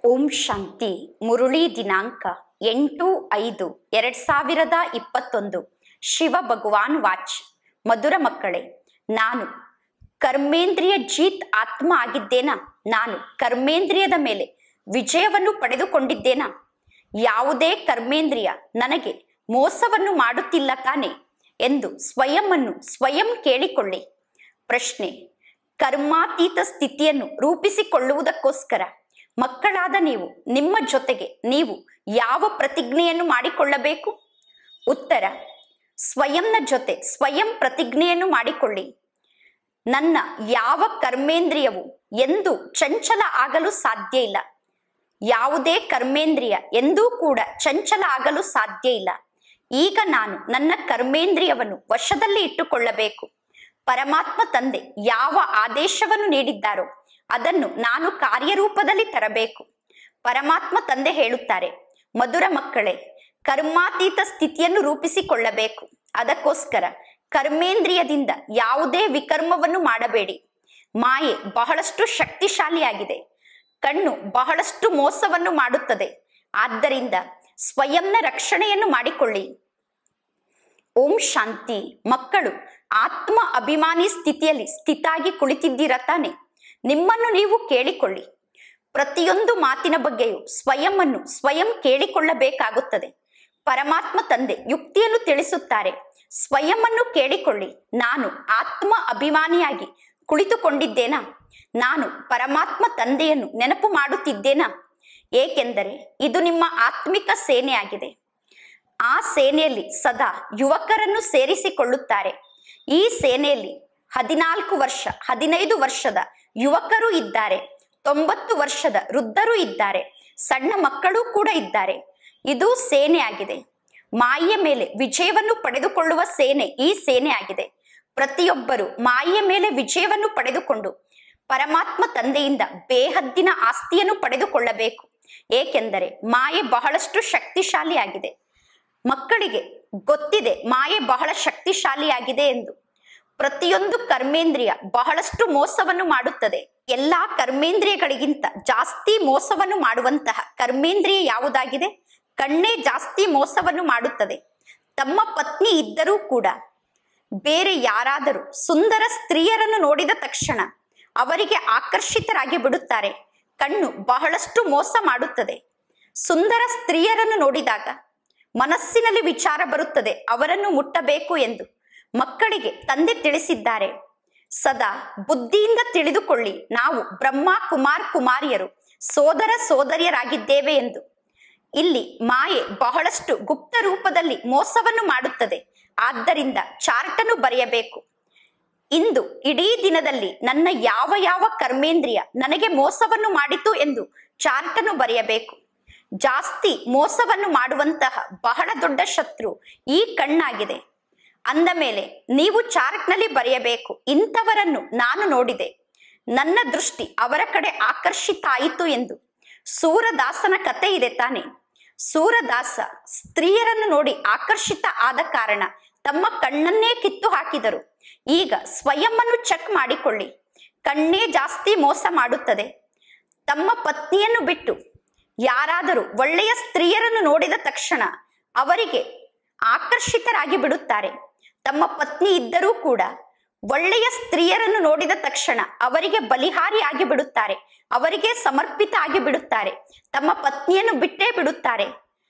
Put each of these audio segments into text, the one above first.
ಓಂ ಶಾಂತಿ ಮುರುಳಿ ದಿನಾಂಕ ಎಂಟು ಐದು ಎರಡ್ ಸಾವಿರದ ಇಪ್ಪತ್ತೊಂದು ಶಿವ ಭಗವಾನ್ ವಾಚ್ ಮಧುರ ಮಕ್ಕಳೇ ನಾನು ಕರ್ಮೇಂದ್ರಿಯ ಜೀತ್ ಆತ್ಮ ಆಗಿದ್ದೇನಾ ನಾನು ಕರ್ಮೇಂದ್ರಿಯದ ಮೇಲೆ ವಿಜಯವನ್ನು ಪಡೆದುಕೊಂಡಿದ್ದೇನಾ ಯಾವುದೇ ಕರ್ಮೇಂದ್ರಿಯ ನನಗೆ ಮೋಸವನ್ನು ಮಾಡುತ್ತಿಲ್ಲ ತಾನೆ ಎಂದು ಸ್ವಯಂವನ್ನು ಸ್ವಯಂ ಕೇಳಿಕೊಳ್ಳಿ ಪ್ರಶ್ನೆ ಕರ್ಮಾತೀತ ಸ್ಥಿತಿಯನ್ನು ರೂಪಿಸಿಕೊಳ್ಳುವುದಕ್ಕೋಸ್ಕರ ಮಕ್ಕಳಾದ ನೀವು ನಿಮ್ಮ ಜೊತೆಗೆ ನೀವು ಯಾವ ಪ್ರತಿಜ್ಞೆಯನ್ನು ಮಾಡಿಕೊಳ್ಳಬೇಕು ಉತ್ತರ ಸ್ವಯಂನ ಜೊತೆ ಸ್ವಯಂ ಪ್ರತಿಜ್ಞೆಯನ್ನು ಮಾಡಿಕೊಳ್ಳಿ ನನ್ನ ಯಾವ ಕರ್ಮೇಂದ್ರಿಯವು ಎಂದು ಚಂಚಲ ಆಗಲು ಸಾಧ್ಯ ಇಲ್ಲ ಯಾವುದೇ ಕರ್ಮೇಂದ್ರಿಯ ಎಂದೂ ಕೂಡ ಚಂಚಲ ಆಗಲು ಸಾಧ್ಯ ಇಲ್ಲ ಈಗ ನಾನು ನನ್ನ ಕರ್ಮೇಂದ್ರಿಯವನ್ನು ವಶದಲ್ಲಿ ಇಟ್ಟುಕೊಳ್ಳಬೇಕು ಪರಮಾತ್ಮ ತಂದೆ ಯಾವ ಆದೇಶವನ್ನು ನೀಡಿದ್ದಾರೋ ಅದನ್ನು ನಾನು ಕಾರ್ಯರೂಪದಲ್ಲಿ ತರಬೇಕು ಪರಮಾತ್ಮ ತಂದೆ ಹೇಳುತ್ತಾರೆ ಮಧುರ ಮಕ್ಕಳೇ ಕರ್ಮಾತೀತ ಸ್ಥಿತಿಯನ್ನು ರೂಪಿಸಿಕೊಳ್ಳಬೇಕು ಅದಕ್ಕೋಸ್ಕರ ಕರ್ಮೇಂದ್ರಿಯದಿಂದ ಯಾವುದೇ ವಿಕರ್ಮವನ್ನು ಮಾಡಬೇಡಿ ಮಾಯೆ ಬಹಳಷ್ಟು ಶಕ್ತಿಶಾಲಿಯಾಗಿದೆ ಕಣ್ಣು ಬಹಳಷ್ಟು ಮೋಸವನ್ನು ಮಾಡುತ್ತದೆ ಆದ್ದರಿಂದ ಸ್ವಯಂನ ರಕ್ಷಣೆಯನ್ನು ಮಾಡಿಕೊಳ್ಳಿ ಓಂ ಶಾಂತಿ ಮಕ್ಕಳು ಆತ್ಮ ಅಭಿಮಾನಿ ಸ್ಥಿತಿಯಲ್ಲಿ ಸ್ಥಿತಾಗಿ ಕುಳಿತಿದ್ದೀರ ತಾನೆ ನಿಮ್ಮನ್ನು ನೀವು ಕೇಳಿಕೊಳ್ಳಿ ಪ್ರತಿಯೊಂದು ಮಾತಿನ ಬಗ್ಗೆಯೂ ಸ್ವಯಂವನ್ನು ಸ್ವಯಂ ಕೇಳಿಕೊಳ್ಳಬೇಕಾಗುತ್ತದೆ ಪರಮಾತ್ಮ ತಂದೆ ಯುಕ್ತಿಯನ್ನು ತಿಳಿಸುತ್ತಾರೆ ಸ್ವಯಂವನ್ನು ಕೇಳಿಕೊಳ್ಳಿ ನಾನು ಆತ್ಮ ಅಭಿಮಾನಿಯಾಗಿ ಕುಳಿತುಕೊಂಡಿದ್ದೇನಾ ನಾನು ಪರಮಾತ್ಮ ತಂದೆಯನ್ನು ನೆನಪು ಮಾಡುತ್ತಿದ್ದೇನಾ ಏಕೆಂದರೆ ಇದು ನಿಮ್ಮ ಆತ್ಮಿಕ ಸೇನೆಯಾಗಿದೆ ಆ ಸೇನೆಯಲ್ಲಿ ಸದಾ ಯುವಕರನ್ನು ಸೇರಿಸಿಕೊಳ್ಳುತ್ತಾರೆ ಈ ಸೇನೆಯಲ್ಲಿ ಹದಿನಾಲ್ಕು ವರ್ಷ ಹದಿನೈದು ವರ್ಷದ ಯುವಕರು ಇದ್ದಾರೆ ತೊಂಬತ್ತು ವರ್ಷದ ವೃದ್ಧರು ಇದ್ದಾರೆ ಸಣ್ಣ ಮಕ್ಕಳು ಕೂಡ ಇದ್ದಾರೆ ಇದು ಸೇನೆ ಆಗಿದೆ ಮಾಯೆಯ ಮೇಲೆ ವಿಜಯವನ್ನು ಪಡೆದುಕೊಳ್ಳುವ ಸೇನೆ ಈ ಸೇನೆ ಆಗಿದೆ ಪ್ರತಿಯೊಬ್ಬರು ಮಾಯೆಯ ಮೇಲೆ ವಿಜಯವನ್ನು ಪಡೆದುಕೊಂಡು ಪರಮಾತ್ಮ ತಂದೆಯಿಂದ ಬೇಹದ್ದಿನ ಆಸ್ತಿಯನ್ನು ಪಡೆದುಕೊಳ್ಳಬೇಕು ಏಕೆಂದರೆ ಮಾಯೆ ಬಹಳಷ್ಟು ಶಕ್ತಿಶಾಲಿಯಾಗಿದೆ ಮಕ್ಕಳಿಗೆ ಗೊತ್ತಿದೆ ಮಾಯೆ ಬಹಳ ಶಕ್ತಿಶಾಲಿಯಾಗಿದೆ ಎಂದು ಪ್ರತಿಯೊಂದು ಕರ್ಮೇಂದ್ರಿಯ ಬಹಳಷ್ಟು ಮೋಸವನ್ನು ಮಾಡುತ್ತದೆ ಎಲ್ಲಾ ಕರ್ಮೇಂದ್ರಿಯಗಳಿಗಿಂತ ಜಾಸ್ತಿ ಮೋಸವನ್ನು ಮಾಡುವಂತಹ ಕರ್ಮೇಂದ್ರಿಯ ಯಾವುದಾಗಿದೆ ಕಣ್ಣೇ ಜಾಸ್ತಿ ಮೋಸವನ್ನು ಮಾಡುತ್ತದೆ ತಮ್ಮ ಪತ್ನಿ ಇದ್ದರೂ ಕೂಡ ಬೇರೆ ಯಾರಾದರೂ ಸುಂದರ ಸ್ತ್ರೀಯರನ್ನು ನೋಡಿದ ತಕ್ಷಣ ಅವರಿಗೆ ಆಕರ್ಷಿತರಾಗಿ ಬಿಡುತ್ತಾರೆ ಕಣ್ಣು ಬಹಳಷ್ಟು ಮೋಸ ಮಾಡುತ್ತದೆ ಸುಂದರ ಸ್ತ್ರೀಯರನ್ನು ನೋಡಿದಾಗ ಮನಸ್ಸಿನಲ್ಲಿ ವಿಚಾರ ಬರುತ್ತದೆ ಅವರನ್ನು ಮುಟ್ಟಬೇಕು ಎಂದು ಮಕ್ಕಳಿಗೆ ತಂದೆ ತಿಳಿಸಿದ್ದಾರೆ ಸದಾ ಬುದ್ಧಿಯಿಂದ ತಿಳಿದುಕೊಳ್ಳಿ ನಾವು ಬ್ರಹ್ಮ ಕುಮಾರ್ ಕುಮಾರಿಯರು ಸೋದರ ಸೋದರಿಯರಾಗಿದ್ದೇವೆ ಎಂದು ಇಲ್ಲಿ ಮಾಯೆ ಬಹಳಷ್ಟು ಗುಪ್ತ ರೂಪದಲ್ಲಿ ಮೋಸವನ್ನು ಮಾಡುತ್ತದೆ ಆದ್ದರಿಂದ ಚಾರ್ಟನ್ನು ಬರೆಯಬೇಕು ಇಂದು ಇಡೀ ದಿನದಲ್ಲಿ ನನ್ನ ಯಾವ ಯಾವ ಕರ್ಮೇಂದ್ರಿಯ ನನಗೆ ಮೋಸವನ್ನು ಮಾಡಿತು ಎಂದು ಚಾರ್ಟನ್ನು ಬರೆಯಬೇಕು ಜಾಸ್ತಿ ಮೋಸವನ್ನು ಮಾಡುವಂತಹ ಬಹಳ ದೊಡ್ಡ ಶತ್ರು ಈ ಕಣ್ಣಾಗಿದೆ ಅಂದ ಮೇಲೆ ನೀವು ಚಾರ್ಟ್ನಲ್ಲಿ ಬರೆಯಬೇಕು ಇಂಥವರನ್ನು ನಾನು ನೋಡಿದೆ ನನ್ನ ದೃಷ್ಟಿ ಅವರ ಕಡೆ ಆಕರ್ಷಿತ ಆಯಿತು ಎಂದು ಸೂರದಾಸನ ಕತೆ ಇದೆ ತಾನೆ ಸೂರದಾಸ ಸ್ತ್ರೀಯರನ್ನು ನೋಡಿ ಆಕರ್ಷಿತ ಆದ ಕಾರಣ ತಮ್ಮ ಕಣ್ಣನ್ನೇ ಕಿತ್ತು ಹಾಕಿದರು ಈಗ ಸ್ವಯಂವನ್ನು ಚೆಕ್ ಮಾಡಿಕೊಳ್ಳಿ ಕಣ್ಣೇ ಜಾಸ್ತಿ ಮೋಸ ಮಾಡುತ್ತದೆ ತಮ್ಮ ಪತ್ನಿಯನ್ನು ಬಿಟ್ಟು ಯಾರಾದರೂ ಒಳ್ಳೆಯ ಸ್ತ್ರೀಯರನ್ನು ನೋಡಿದ ತಕ್ಷಣ ಅವರಿಗೆ ಆಕರ್ಷಿತರಾಗಿ ಬಿಡುತ್ತಾರೆ ತಮ್ಮ ಪತ್ನಿ ಇದ್ದರೂ ಕೂಡ ಒಳ್ಳೆಯ ಸ್ತ್ರೀಯರನ್ನು ನೋಡಿದ ತಕ್ಷಣ ಅವರಿಗೆ ಬಲಿಹಾರಿ ಆಗಿ ಬಿಡುತ್ತಾರೆ ಅವರಿಗೆ ಸಮರ್ಪಿತ ಆಗಿ ಬಿಡುತ್ತಾರೆ ತಮ್ಮ ಪತ್ನಿಯನ್ನು ಬಿಟ್ಟೇ ಬಿಡುತ್ತಾರೆ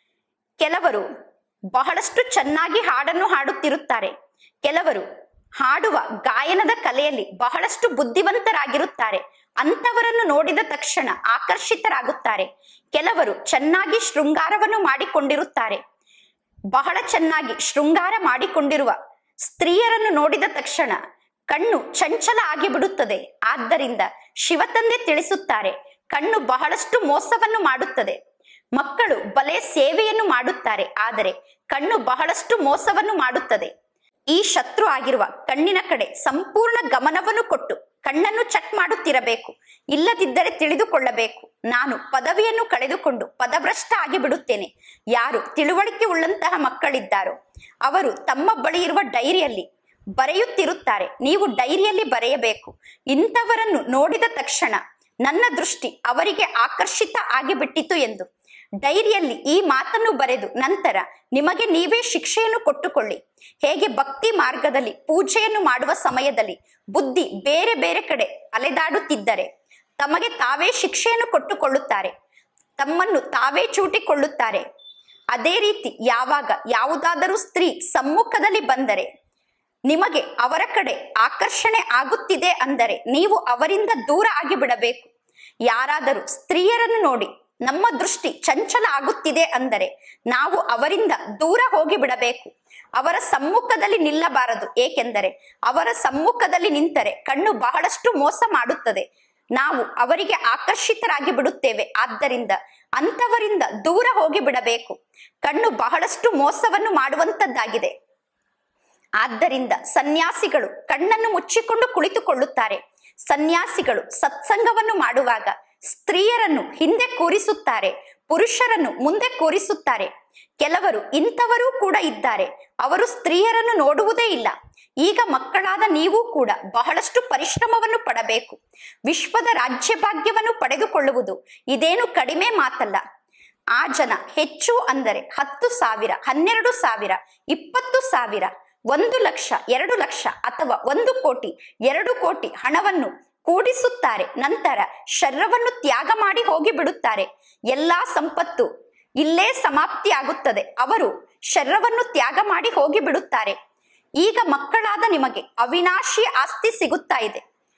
ಕೆಲವರು ಬಹಳಷ್ಟು ಚೆನ್ನಾಗಿ ಹಾಡನ್ನು ಹಾಡುತ್ತಿರುತ್ತಾರೆ ಕೆಲವರು ಹಾಡುವ ಗಾಯನದ ಕಲೆಯಲ್ಲಿ ಬಹಳಷ್ಟು ಬುದ್ಧಿವಂತರಾಗಿರುತ್ತಾರೆ ಅಂಥವರನ್ನು ನೋಡಿದ ತಕ್ಷಣ ಆಕರ್ಷಿತರಾಗುತ್ತಾರೆ ಕೆಲವರು ಚೆನ್ನಾಗಿ ಶೃಂಗಾರವನ್ನು ಮಾಡಿಕೊಂಡಿರುತ್ತಾರೆ ಬಹಳ ಚೆನ್ನಾಗಿ ಶೃಂಗಾರ ಮಾಡಿಕೊಂಡಿರುವ ಸ್ತ್ರೀಯರನ್ನು ನೋಡಿದ ತಕ್ಷಣ ಕಣ್ಣು ಚಂಚಲ ಆಗಿಬಿಡುತ್ತದೆ ಆದ್ದರಿಂದ ಶಿವತಂದೆ ತಿಳಿಸುತ್ತಾರೆ ಕಣ್ಣು ಬಹಳಷ್ಟು ಮೋಸವನ್ನು ಮಾಡುತ್ತದೆ ಮಕ್ಕಳು ಬಲೆ ಸೇವೆಯನ್ನು ಮಾಡುತ್ತಾರೆ ಆದರೆ ಕಣ್ಣು ಬಹಳಷ್ಟು ಮೋಸವನ್ನು ಮಾಡುತ್ತದೆ ಈ ಶತ್ರು ಆಗಿರುವ ಕಣ್ಣಿನ ಕಡೆ ಸಂಪೂರ್ಣ ಗಮನವನ್ನು ಕೊಟ್ಟು ಕಣ್ಣನ್ನು ಚೆಕ್ ಮಾಡುತ್ತಿರಬೇಕು ಇಲ್ಲದಿದ್ದರೆ ತಿಳಿದುಕೊಳ್ಳಬೇಕು ನಾನು ಪದವಿಯನ್ನು ಕಳೆದುಕೊಂಡು ಪದಭ್ರಷ್ಟ ಆಗಿ ಬಿಡುತ್ತೇನೆ ಯಾರು ತಿಳುವಳಿಕೆ ಉಳ್ಳಂತಹ ಮಕ್ಕಳಿದ್ದಾರೋ ಅವರು ತಮ್ಮ ಬಳಿ ಇರುವ ಡೈರಿಯಲ್ಲಿ ಬರೆಯುತ್ತಿರುತ್ತಾರೆ ನೀವು ಡೈರಿಯಲ್ಲಿ ಬರೆಯಬೇಕು ಇಂಥವರನ್ನು ನೋಡಿದ ತಕ್ಷಣ ನನ್ನ ದೃಷ್ಟಿ ಅವರಿಗೆ ಆಕರ್ಷಿತ ಆಗಿಬಿಟ್ಟಿತು ಎಂದು ಡೈರಿಯಲ್ಲಿ ಈ ಮಾತನ್ನು ಬರೆದು ನಂತರ ನಿಮಗೆ ನೀವೇ ಶಿಕ್ಷೆಯನ್ನು ಕೊಟ್ಟುಕೊಳ್ಳಿ ಹೇಗೆ ಭಕ್ತಿ ಮಾರ್ಗದಲ್ಲಿ ಪೂಜೆಯನ್ನು ಮಾಡುವ ಸಮಯದಲ್ಲಿ ಬುದ್ಧಿ ಬೇರೆ ಬೇರೆ ಕಡೆ ಅಲೆದಾಡುತ್ತಿದ್ದರೆ ತಮಗೆ ತಾವೇ ಶಿಕ್ಷೆಯನ್ನು ಕೊಟ್ಟುಕೊಳ್ಳುತ್ತಾರೆ ತಮ್ಮನ್ನು ತಾವೇ ಚೂಟಿಕೊಳ್ಳುತ್ತಾರೆ ಅದೇ ರೀತಿ ಯಾವಾಗ ಯಾವುದಾದರೂ ಸ್ತ್ರೀ ಸಮ್ಮುಖದಲ್ಲಿ ಬಂದರೆ ನಿಮಗೆ ಅವರ ಕಡೆ ಆಕರ್ಷಣೆ ಆಗುತ್ತಿದೆ ಅಂದರೆ ನೀವು ಅವರಿಂದ ದೂರ ಆಗಿಬಿಡಬೇಕು ಯಾರಾದರೂ ಸ್ತ್ರೀಯರನ್ನು ನೋಡಿ ನಮ್ಮ ದೃಷ್ಟಿ ಚಂಚಲ ಆಗುತ್ತಿದೆ ಅಂದರೆ ನಾವು ಅವರಿಂದ ದೂರ ಹೋಗಿ ಬಿಡಬೇಕು ಅವರ ಸಮ್ಮುಖದಲ್ಲಿ ನಿಲ್ಲಬಾರದು ಏಕೆಂದರೆ ಅವರ ಸಮ್ಮುಖದಲ್ಲಿ ನಿಂತರೆ ಕಣ್ಣು ಬಹಳಷ್ಟು ಮೋಸ ಮಾಡುತ್ತದೆ ನಾವು ಅವರಿಗೆ ಆಕರ್ಷಿತರಾಗಿ ಬಿಡುತ್ತೇವೆ ಆದ್ದರಿಂದ ಅಂತವರಿಂದ ದೂರ ಹೋಗಿ ಬಿಡಬೇಕು ಕಣ್ಣು ಬಹಳಷ್ಟು ಮೋಸವನ್ನು ಮಾಡುವಂತದ್ದಾಗಿದೆ ಆದ್ದರಿಂದ ಸನ್ಯಾಸಿಗಳು ಕಣ್ಣನ್ನು ಮುಚ್ಚಿಕೊಂಡು ಕುಳಿತುಕೊಳ್ಳುತ್ತಾರೆ ಸನ್ಯಾಸಿಗಳು ಸತ್ಸಂಗವನ್ನು ಮಾಡುವಾಗ ಸ್ತ್ರೀಯರನ್ನು ಹಿಂದೆ ಕೂರಿಸುತ್ತಾರೆ ಪುರುಷರನ್ನು ಮುಂದೆ ಕೂರಿಸುತ್ತಾರೆ ಕೆಲವರು ಇಂಥವರೂ ಕೂಡ ಇದ್ದಾರೆ ಅವರು ಸ್ತ್ರೀಯರನ್ನು ನೋಡುವುದೇ ಇಲ್ಲ ಈಗ ಮಕ್ಕಳಾದ ನೀವು ಕೂಡ ಬಹಳಷ್ಟು ಪರಿಶ್ರಮವನ್ನು ಪಡಬೇಕು ವಿಶ್ವದ ರಾಜ್ಯ ಭಾಗ್ಯವನ್ನು ಪಡೆದುಕೊಳ್ಳುವುದು ಇದೇನು ಕಡಿಮೆ ಮಾತಲ್ಲ ಆ ಜನ ಹೆಚ್ಚು ಅಂದರೆ ಹತ್ತು ಸಾವಿರ ಹನ್ನೆರಡು ಸಾವಿರ ಇಪ್ಪತ್ತು ಸಾವಿರ ಒಂದು ಲಕ್ಷ ಎರಡು ಲಕ್ಷ ಅಥವಾ ಒಂದು ಕೋಟಿ ಎರಡು ಕೋಟಿ ಹಣವನ್ನು ಕೂಡಿಸುತ್ತಾರೆ ನಂತರ ಶರೀರವನ್ನು ತ್ಯಾಗ ಮಾಡಿ ಹೋಗಿ ಬಿಡುತ್ತಾರೆ ಎಲ್ಲಾ ಸಂಪತ್ತು ಇಲ್ಲೇ ಸಮಾಪ್ತಿ ಆಗುತ್ತದೆ ಅವರು ಶರೀರವನ್ನು ತ್ಯಾಗ ಮಾಡಿ ಹೋಗಿ ಬಿಡುತ್ತಾರೆ ಈಗ ಮಕ್ಕಳಾದ ನಿಮಗೆ ಅವಿನಾಶಿ ಆಸ್ತಿ ಸಿಗುತ್ತಾ ಇದೆ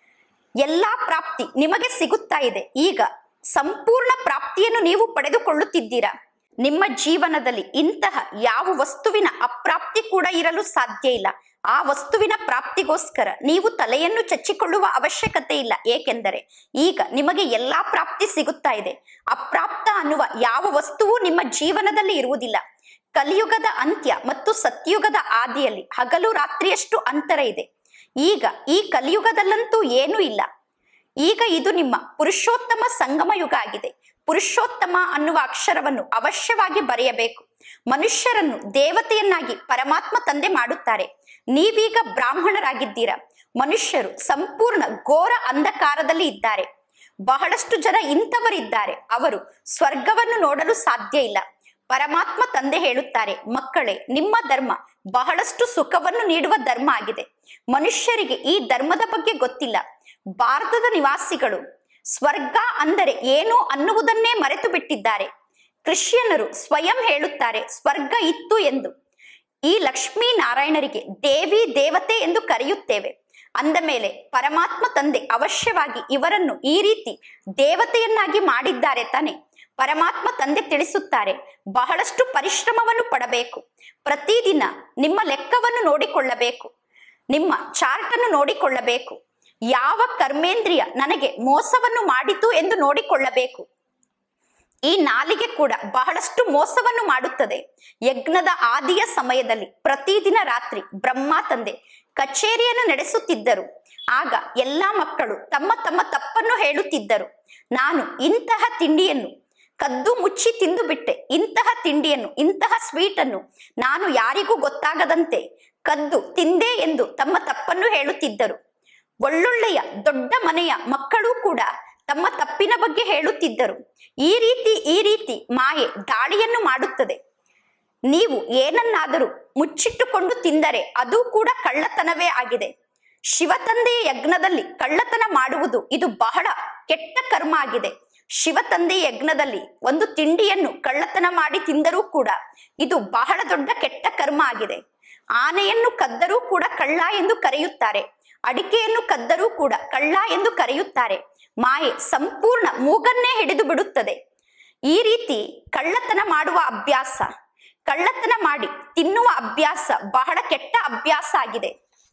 ಎಲ್ಲಾ ಪ್ರಾಪ್ತಿ ನಿಮಗೆ ಸಿಗುತ್ತಾ ಇದೆ ಈಗ ಸಂಪೂರ್ಣ ಪ್ರಾಪ್ತಿಯನ್ನು ನೀವು ಪಡೆದುಕೊಳ್ಳುತ್ತಿದ್ದೀರಾ ನಿಮ್ಮ ಜೀವನದಲ್ಲಿ ಇಂತಹ ಯಾವ ವಸ್ತುವಿನ ಅಪ್ರಾಪ್ತಿ ಕೂಡ ಇರಲು ಸಾಧ್ಯ ಇಲ್ಲ ಆ ವಸ್ತುವಿನ ಪ್ರಾಪ್ತಿಗೋಸ್ಕರ ನೀವು ತಲೆಯನ್ನು ಚಚ್ಚಿಕೊಳ್ಳುವ ಅವಶ್ಯಕತೆ ಇಲ್ಲ ಏಕೆಂದರೆ ಈಗ ನಿಮಗೆ ಎಲ್ಲಾ ಪ್ರಾಪ್ತಿ ಸಿಗುತ್ತಾ ಇದೆ ಅಪ್ರಾಪ್ತ ಅನ್ನುವ ಯಾವ ವಸ್ತುವು ನಿಮ್ಮ ಜೀವನದಲ್ಲಿ ಇರುವುದಿಲ್ಲ ಕಲಿಯುಗದ ಅಂತ್ಯ ಮತ್ತು ಸತ್ಯುಗದ ಆದಿಯಲ್ಲಿ ಹಗಲು ರಾತ್ರಿಯಷ್ಟು ಅಂತರ ಇದೆ ಈಗ ಈ ಕಲಿಯುಗದಲ್ಲಂತೂ ಏನೂ ಇಲ್ಲ ಈಗ ಇದು ನಿಮ್ಮ ಪುರುಷೋತ್ತಮ ಸಂಗಮ ಯುಗ ಆಗಿದೆ ಪುರುಷೋತ್ತಮ ಅನ್ನುವ ಅಕ್ಷರವನ್ನು ಅವಶ್ಯವಾಗಿ ಬರೆಯಬೇಕು ಮನುಷ್ಯರನ್ನು ದೇವತೆಯನ್ನಾಗಿ ಪರಮಾತ್ಮ ತಂದೆ ಮಾಡುತ್ತಾರೆ ನೀವೀಗ ಬ್ರಾಹ್ಮಣರಾಗಿದ್ದೀರಾ ಮನುಷ್ಯರು ಸಂಪೂರ್ಣ ಘೋರ ಅಂಧಕಾರದಲ್ಲಿ ಇದ್ದಾರೆ ಬಹಳಷ್ಟು ಜನ ಇಂಥವರಿದ್ದಾರೆ ಅವರು ಸ್ವರ್ಗವನ್ನು ನೋಡಲು ಸಾಧ್ಯ ಇಲ್ಲ ಪರಮಾತ್ಮ ತಂದೆ ಹೇಳುತ್ತಾರೆ ಮಕ್ಕಳೇ ನಿಮ್ಮ ಧರ್ಮ ಬಹಳಷ್ಟು ಸುಖವನ್ನು ನೀಡುವ ಧರ್ಮ ಆಗಿದೆ ಮನುಷ್ಯರಿಗೆ ಈ ಧರ್ಮದ ಬಗ್ಗೆ ಗೊತ್ತಿಲ್ಲ ಭಾರತದ ನಿವಾಸಿಗಳು ಸ್ವರ್ಗ ಅಂದರೆ ಏನು ಅನ್ನುವುದನ್ನೇ ಮರೆತು ಬಿಟ್ಟಿದ್ದಾರೆ ಕ್ರಿಶ್ಚಿಯನ್ನರು ಸ್ವಯಂ ಹೇಳುತ್ತಾರೆ ಸ್ವರ್ಗ ಇತ್ತು ಎಂದು ಈ ಲಕ್ಷ್ಮೀ ನಾರಾಯಣರಿಗೆ ದೇವಿ ದೇವತೆ ಎಂದು ಕರೆಯುತ್ತೇವೆ ಅಂದ ಮೇಲೆ ಪರಮಾತ್ಮ ತಂದೆ ಅವಶ್ಯವಾಗಿ ಇವರನ್ನು ಈ ರೀತಿ ದೇವತೆಯನ್ನಾಗಿ ಮಾಡಿದ್ದಾರೆ ತಾನೆ ಪರಮಾತ್ಮ ತಂದೆ ತಿಳಿಸುತ್ತಾರೆ ಬಹಳಷ್ಟು ಪರಿಶ್ರಮವನ್ನು ಪಡಬೇಕು ಪ್ರತಿದಿನ ನಿಮ್ಮ ಲೆಕ್ಕವನ್ನು ನೋಡಿಕೊಳ್ಳಬೇಕು ನಿಮ್ಮ ಚಾರ್ಟ್ ಅನ್ನು ನೋಡಿಕೊಳ್ಳಬೇಕು ಯಾವ ಕರ್ಮೇಂದ್ರಿಯ ನನಗೆ ಮೋಸವನ್ನು ಮಾಡಿತು ಎಂದು ನೋಡಿಕೊಳ್ಳಬೇಕು ಈ ನಾಲಿಗೆ ಕೂಡ ಬಹಳಷ್ಟು ಮೋಸವನ್ನು ಮಾಡುತ್ತದೆ ಯಜ್ಞದ ಆದಿಯ ಸಮಯದಲ್ಲಿ ಪ್ರತಿದಿನ ರಾತ್ರಿ ಬ್ರಹ್ಮ ತಂದೆ ಕಚೇರಿಯನ್ನು ನಡೆಸುತ್ತಿದ್ದರು ಆಗ ಎಲ್ಲಾ ಮಕ್ಕಳು ತಮ್ಮ ತಮ್ಮ ತಪ್ಪನ್ನು ಹೇಳುತ್ತಿದ್ದರು ನಾನು ಇಂತಹ ತಿಂಡಿಯನ್ನು ಕದ್ದು ಮುಚ್ಚಿ ತಿಂದು ಬಿಟ್ಟೆ ಇಂತಹ ತಿಂಡಿಯನ್ನು ಇಂತಹ ಸ್ವೀಟ್ ಅನ್ನು ನಾನು ಯಾರಿಗೂ ಗೊತ್ತಾಗದಂತೆ ಕದ್ದು ತಿಂದೆ ಎಂದು ತಮ್ಮ ತಪ್ಪನ್ನು ಹೇಳುತ್ತಿದ್ದರು ಒಳ್ಳೊಳ್ಳೆಯ ದೊಡ್ಡ ಮನೆಯ ಮಕ್ಕಳು ಕೂಡ ತಮ್ಮ ತಪ್ಪಿನ ಬಗ್ಗೆ ಹೇಳುತ್ತಿದ್ದರು ಈ ರೀತಿ ಈ ರೀತಿ ಮಾಯೆ ದಾಳಿಯನ್ನು ಮಾಡುತ್ತದೆ ನೀವು ಏನನ್ನಾದರೂ ಮುಚ್ಚಿಟ್ಟುಕೊಂಡು ತಿಂದರೆ ಅದು ಕೂಡ ಕಳ್ಳತನವೇ ಆಗಿದೆ ಶಿವತಂದೆಯ ಯಜ್ಞದಲ್ಲಿ ಕಳ್ಳತನ ಮಾಡುವುದು ಇದು ಬಹಳ ಕೆಟ್ಟ ಕರ್ಮ ಆಗಿದೆ ಶಿವತಂದೆಯ ಯಜ್ಞದಲ್ಲಿ ಒಂದು ತಿಂಡಿಯನ್ನು ಕಳ್ಳತನ ಮಾಡಿ ತಿಂದರೂ ಕೂಡ ಇದು ಬಹಳ ದೊಡ್ಡ ಕೆಟ್ಟ ಕರ್ಮ ಆಗಿದೆ ಆನೆಯನ್ನು ಕದ್ದರೂ ಕೂಡ ಕಳ್ಳ ಎಂದು ಕರೆಯುತ್ತಾರೆ ಅಡಿಕೆಯನ್ನು ಕದ್ದರೂ ಕೂಡ ಕಳ್ಳ ಎಂದು ಕರೆಯುತ್ತಾರೆ ಮಾಯೆ ಸಂಪೂರ್ಣ ಮೂಗನ್ನೇ ಹಿಡಿದು ಬಿಡುತ್ತದೆ ಈ ರೀತಿ ಕಳ್ಳತನ ಮಾಡುವ ಅಭ್ಯಾಸ ಕಳ್ಳತನ ಮಾಡಿ ತಿನ್ನುವ ಅಭ್ಯಾಸ ಬಹಳ ಕೆಟ್ಟ ಅಭ್ಯಾಸ ಆಗಿದೆ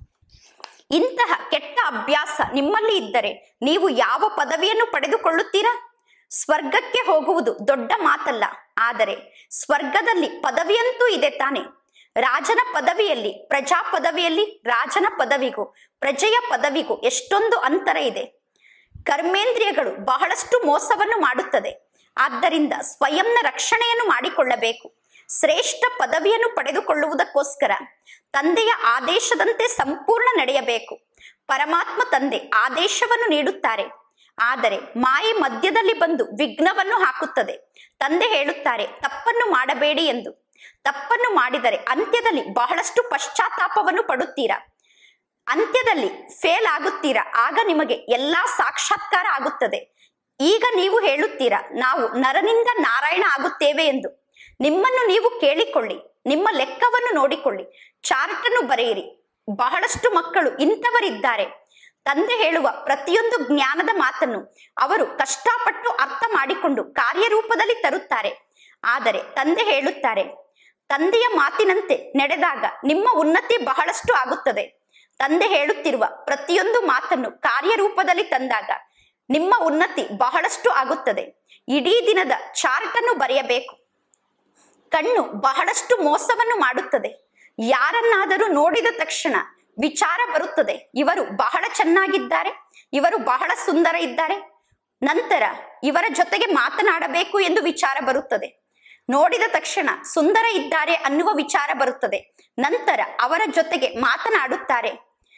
ಇಂತಹ ಕೆಟ್ಟ ಅಭ್ಯಾಸ ನಿಮ್ಮಲ್ಲಿ ಇದ್ದರೆ ನೀವು ಯಾವ ಪದವಿಯನ್ನು ಪಡೆದುಕೊಳ್ಳುತ್ತೀರಾ ಸ್ವರ್ಗಕ್ಕೆ ಹೋಗುವುದು ದೊಡ್ಡ ಮಾತಲ್ಲ ಆದರೆ ಸ್ವರ್ಗದಲ್ಲಿ ಪದವಿಯಂತೂ ಇದೆ ತಾನೆ ರಾಜನ ಪದವಿಯಲ್ಲಿ ಪ್ರಜಾ ಪದವಿಯಲ್ಲಿ ರಾಜನ ಪದವಿಗೂ ಪ್ರಜೆಯ ಪದವಿಗೂ ಎಷ್ಟೊಂದು ಅಂತರ ಇದೆ ಕರ್ಮೇಂದ್ರಿಯಗಳು ಬಹಳಷ್ಟು ಮೋಸವನ್ನು ಮಾಡುತ್ತದೆ ಆದ್ದರಿಂದ ಸ್ವಯಂನ ರಕ್ಷಣೆಯನ್ನು ಮಾಡಿಕೊಳ್ಳಬೇಕು ಶ್ರೇಷ್ಠ ಪದವಿಯನ್ನು ಪಡೆದುಕೊಳ್ಳುವುದಕ್ಕೋಸ್ಕರ ತಂದೆಯ ಆದೇಶದಂತೆ ಸಂಪೂರ್ಣ ನಡೆಯಬೇಕು ಪರಮಾತ್ಮ ತಂದೆ ಆದೇಶವನ್ನು ನೀಡುತ್ತಾರೆ ಆದರೆ ಮಾಯೆ ಮಧ್ಯದಲ್ಲಿ ಬಂದು ವಿಘ್ನವನ್ನು ಹಾಕುತ್ತದೆ ತಂದೆ ಹೇಳುತ್ತಾರೆ ತಪ್ಪನ್ನು ಮಾಡಬೇಡಿ ಎಂದು ತಪ್ಪನ್ನು ಮಾಡಿದರೆ ಅಂತ್ಯದಲ್ಲಿ ಬಹಳಷ್ಟು ಪಶ್ಚಾತ್ತಾಪವನ್ನು ಪಡುತ್ತೀರಾ ಅಂತ್ಯದಲ್ಲಿ ಫೇಲ್ ಆಗುತ್ತೀರಾ ಆಗ ನಿಮಗೆ ಎಲ್ಲಾ ಸಾಕ್ಷಾತ್ಕಾರ ಆಗುತ್ತದೆ ಈಗ ನೀವು ಹೇಳುತ್ತೀರಾ ನಾವು ನರನಿಂದ ನಾರಾಯಣ ಆಗುತ್ತೇವೆ ಎಂದು ನಿಮ್ಮನ್ನು ನೀವು ಕೇಳಿಕೊಳ್ಳಿ ನಿಮ್ಮ ಲೆಕ್ಕವನ್ನು ನೋಡಿಕೊಳ್ಳಿ ಚಾರ್ಟ್ ಅನ್ನು ಬರೆಯಿರಿ ಬಹಳಷ್ಟು ಮಕ್ಕಳು ಇಂಥವರಿದ್ದಾರೆ ತಂದೆ ಹೇಳುವ ಪ್ರತಿಯೊಂದು ಜ್ಞಾನದ ಮಾತನ್ನು ಅವರು ಕಷ್ಟಪಟ್ಟು ಅರ್ಥ ಮಾಡಿಕೊಂಡು ಕಾರ್ಯರೂಪದಲ್ಲಿ ತರುತ್ತಾರೆ ಆದರೆ ತಂದೆ ಹೇಳುತ್ತಾರೆ ತಂದೆಯ ಮಾತಿನಂತೆ ನಡೆದಾಗ ನಿಮ್ಮ ಉನ್ನತಿ ಬಹಳಷ್ಟು ಆಗುತ್ತದೆ ತಂದೆ ಹೇಳುತ್ತಿರುವ ಪ್ರತಿಯೊಂದು ಮಾತನ್ನು ಕಾರ್ಯರೂಪದಲ್ಲಿ ತಂದಾಗ ನಿಮ್ಮ ಉನ್ನತಿ ಬಹಳಷ್ಟು ಆಗುತ್ತದೆ ಇಡೀ ದಿನದ ಚಾರ್ಟ್ ಅನ್ನು ಬರೆಯಬೇಕು ಕಣ್ಣು ಬಹಳಷ್ಟು ಮೋಸವನ್ನು ಮಾಡುತ್ತದೆ ಯಾರನ್ನಾದರೂ ನೋಡಿದ ತಕ್ಷಣ ವಿಚಾರ ಬರುತ್ತದೆ ಇವರು ಬಹಳ ಚೆನ್ನಾಗಿದ್ದಾರೆ ಇವರು ಬಹಳ ಸುಂದರ ಇದ್ದಾರೆ ನಂತರ ಇವರ ಜೊತೆಗೆ ಮಾತನಾಡಬೇಕು ಎಂದು ವಿಚಾರ ಬರುತ್ತದೆ ನೋಡಿದ ತಕ್ಷಣ ಸುಂದರ ಇದ್ದಾರೆ ಅನ್ನುವ ವಿಚಾರ ಬರುತ್ತದೆ ನಂತರ ಅವರ ಜೊತೆಗೆ ಮಾತನಾಡುತ್ತಾರೆ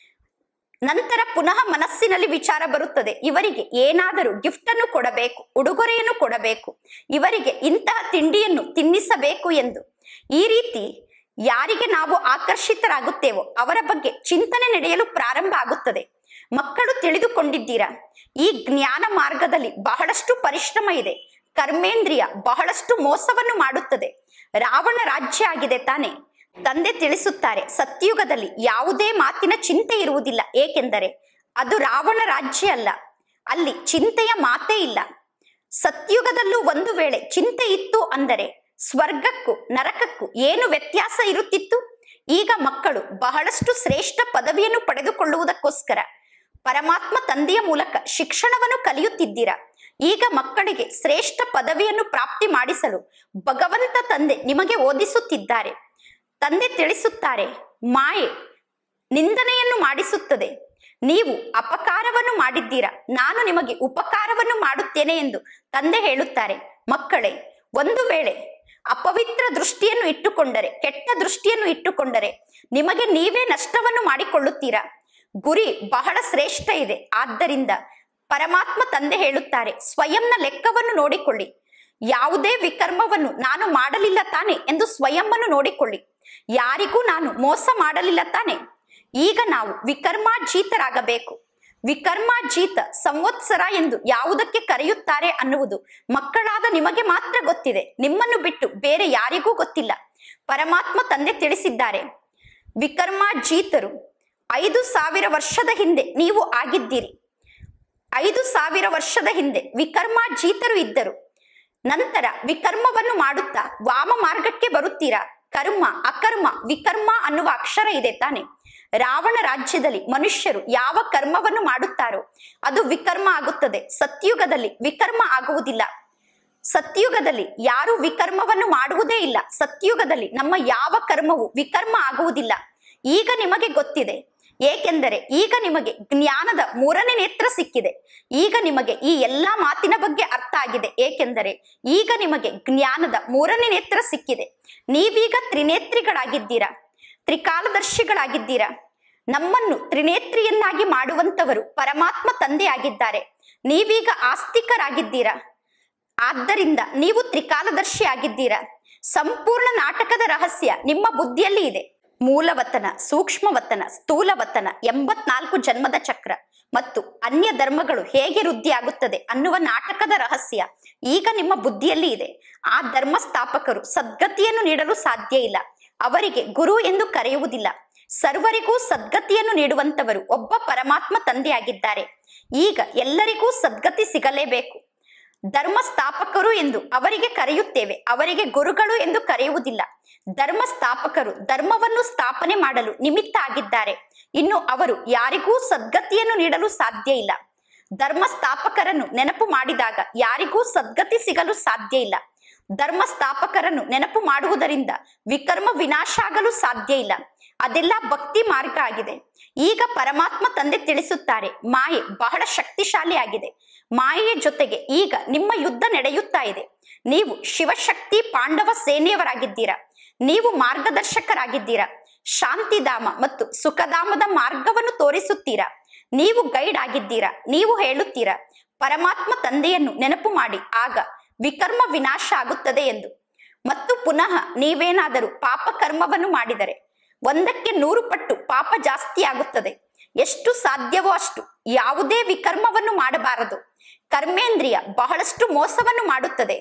ನಂತರ ಪುನಃ ಮನಸ್ಸಿನಲ್ಲಿ ವಿಚಾರ ಬರುತ್ತದೆ ಇವರಿಗೆ ಏನಾದರೂ ಗಿಫ್ಟ್ ಅನ್ನು ಕೊಡಬೇಕು ಉಡುಗೊರೆಯನ್ನು ಕೊಡಬೇಕು ಇವರಿಗೆ ಇಂತಹ ತಿಂಡಿಯನ್ನು ತಿನ್ನಿಸಬೇಕು ಎಂದು ಈ ರೀತಿ ಯಾರಿಗೆ ನಾವು ಆಕರ್ಷಿತರಾಗುತ್ತೇವೋ ಅವರ ಬಗ್ಗೆ ಚಿಂತನೆ ನಡೆಯಲು ಪ್ರಾರಂಭ ಆಗುತ್ತದೆ ಮಕ್ಕಳು ತಿಳಿದುಕೊಂಡಿದ್ದೀರಾ ಈ ಜ್ಞಾನ ಮಾರ್ಗದಲ್ಲಿ ಬಹಳಷ್ಟು ಪರಿಶ್ರಮ ಇದೆ ಕರ್ಮೇಂದ್ರಿಯ ಬಹಳಷ್ಟು ಮೋಸವನ್ನು ಮಾಡುತ್ತದೆ ರಾವಣ ರಾಜ್ಯ ಆಗಿದೆ ತಾನೆ ತಂದೆ ತಿಳಿಸುತ್ತಾರೆ ಸತ್ಯುಗದಲ್ಲಿ ಯಾವುದೇ ಮಾತಿನ ಚಿಂತೆ ಇರುವುದಿಲ್ಲ ಏಕೆಂದರೆ ಅದು ರಾವಣ ರಾಜ್ಯ ಅಲ್ಲ ಅಲ್ಲಿ ಚಿಂತೆಯ ಮಾತೇ ಇಲ್ಲ ಸತ್ಯುಗದಲ್ಲೂ ಒಂದು ವೇಳೆ ಚಿಂತೆ ಇತ್ತು ಅಂದರೆ ಸ್ವರ್ಗಕ್ಕೂ ನರಕಕ್ಕೂ ಏನು ವ್ಯತ್ಯಾಸ ಇರುತ್ತಿತ್ತು ಈಗ ಮಕ್ಕಳು ಬಹಳಷ್ಟು ಶ್ರೇಷ್ಠ ಪದವಿಯನ್ನು ಪಡೆದುಕೊಳ್ಳುವುದಕ್ಕೋಸ್ಕರ ಪರಮಾತ್ಮ ತಂದೆಯ ಮೂಲಕ ಶಿಕ್ಷಣವನ್ನು ಕಲಿಯುತ್ತಿದ್ದೀರಾ ಈಗ ಮಕ್ಕಳಿಗೆ ಶ್ರೇಷ್ಠ ಪದವಿಯನ್ನು ಪ್ರಾಪ್ತಿ ಮಾಡಿಸಲು ಭಗವಂತ ತಂದೆ ನಿಮಗೆ ಓದಿಸುತ್ತಿದ್ದಾರೆ ತಂದೆ ತಿಳಿಸುತ್ತಾರೆ ಮಾಯೆ ನಿಂದನೆಯನ್ನು ಮಾಡಿಸುತ್ತದೆ ನೀವು ಅಪಕಾರವನ್ನು ಮಾಡಿದ್ದೀರಾ ನಾನು ನಿಮಗೆ ಉಪಕಾರವನ್ನು ಮಾಡುತ್ತೇನೆ ಎಂದು ತಂದೆ ಹೇಳುತ್ತಾರೆ ಮಕ್ಕಳೇ ಒಂದು ವೇಳೆ ಅಪವಿತ್ರ ದೃಷ್ಟಿಯನ್ನು ಇಟ್ಟುಕೊಂಡರೆ ಕೆಟ್ಟ ದೃಷ್ಟಿಯನ್ನು ಇಟ್ಟುಕೊಂಡರೆ ನಿಮಗೆ ನೀವೇ ನಷ್ಟವನ್ನು ಮಾಡಿಕೊಳ್ಳುತ್ತೀರಾ ಗುರಿ ಬಹಳ ಶ್ರೇಷ್ಠ ಇದೆ ಆದ್ದರಿಂದ ಪರಮಾತ್ಮ ತಂದೆ ಹೇಳುತ್ತಾರೆ ಸ್ವಯಂನ ಲೆಕ್ಕವನ್ನು ನೋಡಿಕೊಳ್ಳಿ ಯಾವುದೇ ವಿಕರ್ಮವನ್ನು ನಾನು ಮಾಡಲಿಲ್ಲ ತಾನೆ ಎಂದು ಸ್ವಯಂವನ್ನು ನೋಡಿಕೊಳ್ಳಿ ಯಾರಿಗೂ ನಾನು ಮೋಸ ಮಾಡಲಿಲ್ಲ ತಾನೆ ಈಗ ನಾವು ವಿಕರ್ಮಾಜೀತರಾಗಬೇಕು ವಿಕರ್ಮಾಜೀತ ಸಂವತ್ಸರ ಎಂದು ಯಾವುದಕ್ಕೆ ಕರೆಯುತ್ತಾರೆ ಅನ್ನುವುದು ಮಕ್ಕಳಾದ ನಿಮಗೆ ಮಾತ್ರ ಗೊತ್ತಿದೆ ನಿಮ್ಮನ್ನು ಬಿಟ್ಟು ಬೇರೆ ಯಾರಿಗೂ ಗೊತ್ತಿಲ್ಲ ಪರಮಾತ್ಮ ತಂದೆ ತಿಳಿಸಿದ್ದಾರೆ ವಿಕರ್ಮಾಜೀತರು ಐದು ಸಾವಿರ ವರ್ಷದ ಹಿಂದೆ ನೀವು ಆಗಿದ್ದೀರಿ ಐದು ಸಾವಿರ ವರ್ಷದ ಹಿಂದೆ ವಿಕರ್ಮಾಜೀತರು ಇದ್ದರು ನಂತರ ವಿಕರ್ಮವನ್ನು ಮಾಡುತ್ತಾ ವಾಮ ಮಾರ್ಗಕ್ಕೆ ಬರುತ್ತೀರಾ ಕರ್ಮ ಅಕರ್ಮ ವಿಕರ್ಮ ಅನ್ನುವ ಅಕ್ಷರ ಇದೆ ತಾನೆ ರಾವಣ ರಾಜ್ಯದಲ್ಲಿ ಮನುಷ್ಯರು ಯಾವ ಕರ್ಮವನ್ನು ಮಾಡುತ್ತಾರೋ ಅದು ವಿಕರ್ಮ ಆಗುತ್ತದೆ ಸತ್ಯುಗದಲ್ಲಿ ವಿಕರ್ಮ ಆಗುವುದಿಲ್ಲ ಸತ್ಯುಗದಲ್ಲಿ ಯಾರು ವಿಕರ್ಮವನ್ನು ಮಾಡುವುದೇ ಇಲ್ಲ ಸತ್ಯುಗದಲ್ಲಿ ನಮ್ಮ ಯಾವ ಕರ್ಮವು ವಿಕರ್ಮ ಆಗುವುದಿಲ್ಲ ಈಗ ನಿಮಗೆ ಗೊತ್ತಿದೆ ಏಕೆಂದರೆ ಈಗ ನಿಮಗೆ ಜ್ಞಾನದ ಮೂರನೇ ನೇತ್ರ ಸಿಕ್ಕಿದೆ ಈಗ ನಿಮಗೆ ಈ ಎಲ್ಲಾ ಮಾತಿನ ಬಗ್ಗೆ ಅರ್ಥ ಆಗಿದೆ ಏಕೆಂದರೆ ಈಗ ನಿಮಗೆ ಜ್ಞಾನದ ಮೂರನೇ ನೇತ್ರ ಸಿಕ್ಕಿದೆ ನೀವೀಗ ತ್ರಿನೇತ್ರಿಗಳಾಗಿದ್ದೀರಾ ತ್ರಿಕಾಲದರ್ಶಿಗಳಾಗಿದ್ದೀರಾ ನಮ್ಮನ್ನು ತ್ರಿನೇತ್ರಿಯನ್ನಾಗಿ ಮಾಡುವಂತವರು ಪರಮಾತ್ಮ ತಂದೆ ಆಗಿದ್ದಾರೆ ನೀವೀಗ ಆಸ್ತಿಕರಾಗಿದ್ದೀರಾ ಆದ್ದರಿಂದ ನೀವು ತ್ರಿಕಾಲದರ್ಶಿ ಆಗಿದ್ದೀರಾ ಸಂಪೂರ್ಣ ನಾಟಕದ ರಹಸ್ಯ ನಿಮ್ಮ ಬುದ್ಧಿಯಲ್ಲಿ ಇದೆ ಮೂಲವತನ ಸೂಕ್ಷ್ಮವತನ ಸ್ಥೂಲವತನ ಎಂಬತ್ನಾಲ್ಕು ಜನ್ಮದ ಚಕ್ರ ಮತ್ತು ಅನ್ಯ ಧರ್ಮಗಳು ಹೇಗೆ ವೃದ್ಧಿಯಾಗುತ್ತದೆ ಅನ್ನುವ ನಾಟಕದ ರಹಸ್ಯ ಈಗ ನಿಮ್ಮ ಬುದ್ಧಿಯಲ್ಲಿ ಇದೆ ಆ ಧರ್ಮ ಸ್ಥಾಪಕರು ಸದ್ಗತಿಯನ್ನು ನೀಡಲು ಸಾಧ್ಯ ಇಲ್ಲ ಅವರಿಗೆ ಗುರು ಎಂದು ಕರೆಯುವುದಿಲ್ಲ ಸರ್ವರಿಗೂ ಸದ್ಗತಿಯನ್ನು ನೀಡುವಂತವರು ಒಬ್ಬ ಪರಮಾತ್ಮ ತಂದೆಯಾಗಿದ್ದಾರೆ ಈಗ ಎಲ್ಲರಿಗೂ ಸದ್ಗತಿ ಸಿಗಲೇಬೇಕು ಧರ್ಮ ಸ್ಥಾಪಕರು ಎಂದು ಅವರಿಗೆ ಕರೆಯುತ್ತೇವೆ ಅವರಿಗೆ ಗುರುಗಳು ಎಂದು ಕರೆಯುವುದಿಲ್ಲ ಧರ್ಮ ಸ್ಥಾಪಕರು ಧರ್ಮವನ್ನು ಸ್ಥಾಪನೆ ಮಾಡಲು ನಿಮಿತ್ತ ಆಗಿದ್ದಾರೆ ಇನ್ನು ಅವರು ಯಾರಿಗೂ ಸದ್ಗತಿಯನ್ನು ನೀಡಲು ಸಾಧ್ಯ ಇಲ್ಲ ಧರ್ಮ ಸ್ಥಾಪಕರನ್ನು ನೆನಪು ಮಾಡಿದಾಗ ಯಾರಿಗೂ ಸದ್ಗತಿ ಸಿಗಲು ಸಾಧ್ಯ ಇಲ್ಲ ಧರ್ಮ ಸ್ಥಾಪಕರನ್ನು ನೆನಪು ಮಾಡುವುದರಿಂದ ವಿಕರ್ಮ ವಿನಾಶ ಆಗಲು ಸಾಧ್ಯ ಇಲ್ಲ ಅದೆಲ್ಲ ಭಕ್ತಿ ಮಾರ್ಗ ಆಗಿದೆ ಈಗ ಪರಮಾತ್ಮ ತಂದೆ ತಿಳಿಸುತ್ತಾರೆ ಮಾಯೆ ಬಹಳ ಶಕ್ತಿಶಾಲಿ ಆಗಿದೆ ಮಾಯೆಯ ಜೊತೆಗೆ ಈಗ ನಿಮ್ಮ ಯುದ್ಧ ನಡೆಯುತ್ತಾ ಇದೆ ನೀವು ಶಿವಶಕ್ತಿ ಪಾಂಡವ ಸೇನೆಯವರಾಗಿದ್ದೀರಾ ನೀವು ಮಾರ್ಗದರ್ಶಕರಾಗಿದ್ದೀರಾ ಶಾಂತಿಧಾಮ ಮತ್ತು ಸುಖಧಾಮದ ಮಾರ್ಗವನ್ನು ತೋರಿಸುತ್ತೀರಾ ನೀವು ಗೈಡ್ ಆಗಿದ್ದೀರಾ ನೀವು ಹೇಳುತ್ತೀರಾ ಪರಮಾತ್ಮ ತಂದೆಯನ್ನು ನೆನಪು ಮಾಡಿ ಆಗ ವಿಕರ್ಮ ವಿನಾಶ ಆಗುತ್ತದೆ ಎಂದು ಮತ್ತು ಪುನಃ ನೀವೇನಾದರೂ ಪಾಪ ಕರ್ಮವನ್ನು ಮಾಡಿದರೆ ಒಂದಕ್ಕೆ ನೂರು ಪಟ್ಟು ಪಾಪ ಜಾಸ್ತಿ ಆಗುತ್ತದೆ ಎಷ್ಟು ಸಾಧ್ಯವೋ ಅಷ್ಟು ಯಾವುದೇ ವಿಕರ್ಮವನ್ನು ಮಾಡಬಾರದು ಕರ್ಮೇಂದ್ರಿಯ ಬಹಳಷ್ಟು ಮೋಸವನ್ನು ಮಾಡುತ್ತದೆ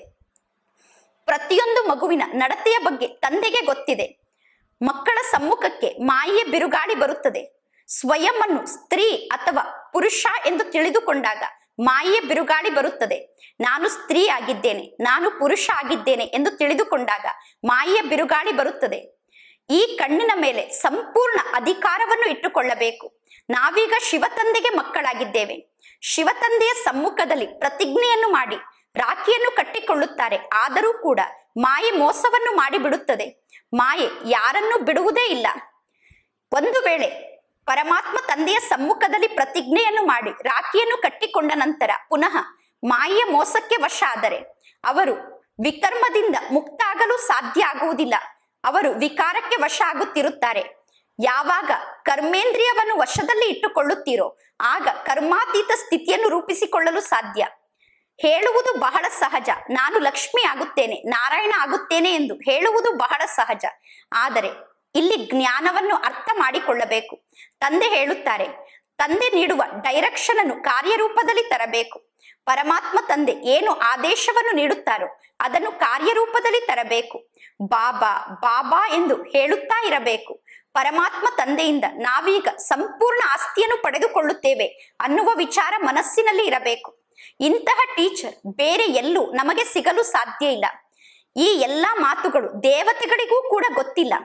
ಪ್ರತಿಯೊಂದು ಮಗುವಿನ ನಡತೆಯ ಬಗ್ಗೆ ತಂದೆಗೆ ಗೊತ್ತಿದೆ ಮಕ್ಕಳ ಸಮ್ಮುಖಕ್ಕೆ ಮಾಯೆಯ ಬಿರುಗಾಳಿ ಬರುತ್ತದೆ ಸ್ವಯಂ ಅನ್ನು ಸ್ತ್ರೀ ಅಥವಾ ಪುರುಷ ಎಂದು ತಿಳಿದುಕೊಂಡಾಗ ಮಾಯೆಯ ಬಿರುಗಾಳಿ ಬರುತ್ತದೆ ನಾನು ಸ್ತ್ರೀ ಆಗಿದ್ದೇನೆ ನಾನು ಪುರುಷ ಆಗಿದ್ದೇನೆ ಎಂದು ತಿಳಿದುಕೊಂಡಾಗ ಮಾಯೆಯ ಬಿರುಗಾಳಿ ಬರುತ್ತದೆ ಈ ಕಣ್ಣಿನ ಮೇಲೆ ಸಂಪೂರ್ಣ ಅಧಿಕಾರವನ್ನು ಇಟ್ಟುಕೊಳ್ಳಬೇಕು ನಾವೀಗ ಶಿವತಂದೆಗೆ ಮಕ್ಕಳಾಗಿದ್ದೇವೆ ಶಿವತಂದೆಯ ಸಮ್ಮುಖದಲ್ಲಿ ಪ್ರತಿಜ್ಞೆಯನ್ನು ಮಾಡಿ ರಾಖಿಯನ್ನು ಕಟ್ಟಿಕೊಳ್ಳುತ್ತಾರೆ ಆದರೂ ಕೂಡ ಮಾಯೆ ಮೋಸವನ್ನು ಮಾಡಿಬಿಡುತ್ತದೆ ಮಾಯೆ ಯಾರನ್ನೂ ಬಿಡುವುದೇ ಇಲ್ಲ ಒಂದು ವೇಳೆ ಪರಮಾತ್ಮ ತಂದೆಯ ಸಮ್ಮುಖದಲ್ಲಿ ಪ್ರತಿಜ್ಞೆಯನ್ನು ಮಾಡಿ ರಾಖಿಯನ್ನು ಕಟ್ಟಿಕೊಂಡ ನಂತರ ಪುನಃ ಮಾಯೆಯ ಮೋಸಕ್ಕೆ ವಶ ಆದರೆ ಅವರು ವಿಕರ್ಮದಿಂದ ಮುಕ್ತ ಆಗಲು ಸಾಧ್ಯ ಆಗುವುದಿಲ್ಲ ಅವರು ವಿಕಾರಕ್ಕೆ ವಶ ಆಗುತ್ತಿರುತ್ತಾರೆ ಯಾವಾಗ ಕರ್ಮೇಂದ್ರಿಯವನ್ನು ವಶದಲ್ಲಿ ಇಟ್ಟುಕೊಳ್ಳುತ್ತೀರೋ ಆಗ ಕರ್ಮಾತೀತ ಸ್ಥಿತಿಯನ್ನು ರೂಪಿಸಿಕೊಳ್ಳಲು ಸಾಧ್ಯ ಹೇಳುವುದು ಬಹಳ ಸಹಜ ನಾನು ಲಕ್ಷ್ಮಿ ಆಗುತ್ತೇನೆ ನಾರಾಯಣ ಆಗುತ್ತೇನೆ ಎಂದು ಹೇಳುವುದು ಬಹಳ ಸಹಜ ಆದರೆ ಇಲ್ಲಿ ಜ್ಞಾನವನ್ನು ಅರ್ಥ ಮಾಡಿಕೊಳ್ಳಬೇಕು ತಂದೆ ಹೇಳುತ್ತಾರೆ ತಂದೆ ನೀಡುವ ಡೈರೆಕ್ಷನ್ ಅನ್ನು ಕಾರ್ಯರೂಪದಲ್ಲಿ ತರಬೇಕು ಪರಮಾತ್ಮ ತಂದೆ ಏನು ಆದೇಶವನ್ನು ನೀಡುತ್ತಾರೋ ಅದನ್ನು ಕಾರ್ಯರೂಪದಲ್ಲಿ ತರಬೇಕು ಬಾಬಾ ಬಾಬಾ ಎಂದು ಹೇಳುತ್ತಾ ಇರಬೇಕು ಪರಮಾತ್ಮ ತಂದೆಯಿಂದ ನಾವೀಗ ಸಂಪೂರ್ಣ ಆಸ್ತಿಯನ್ನು ಪಡೆದುಕೊಳ್ಳುತ್ತೇವೆ ಅನ್ನುವ ವಿಚಾರ ಮನಸ್ಸಿನಲ್ಲಿ ಇರಬೇಕು ಇಂತಹ ಟೀಚರ್ ಬೇರೆ ಎಲ್ಲೂ ನಮಗೆ ಸಿಗಲು ಸಾಧ್ಯ ಇಲ್ಲ ಈ ಎಲ್ಲಾ ಮಾತುಗಳು ದೇವತೆಗಳಿಗೂ ಕೂಡ ಗೊತ್ತಿಲ್ಲ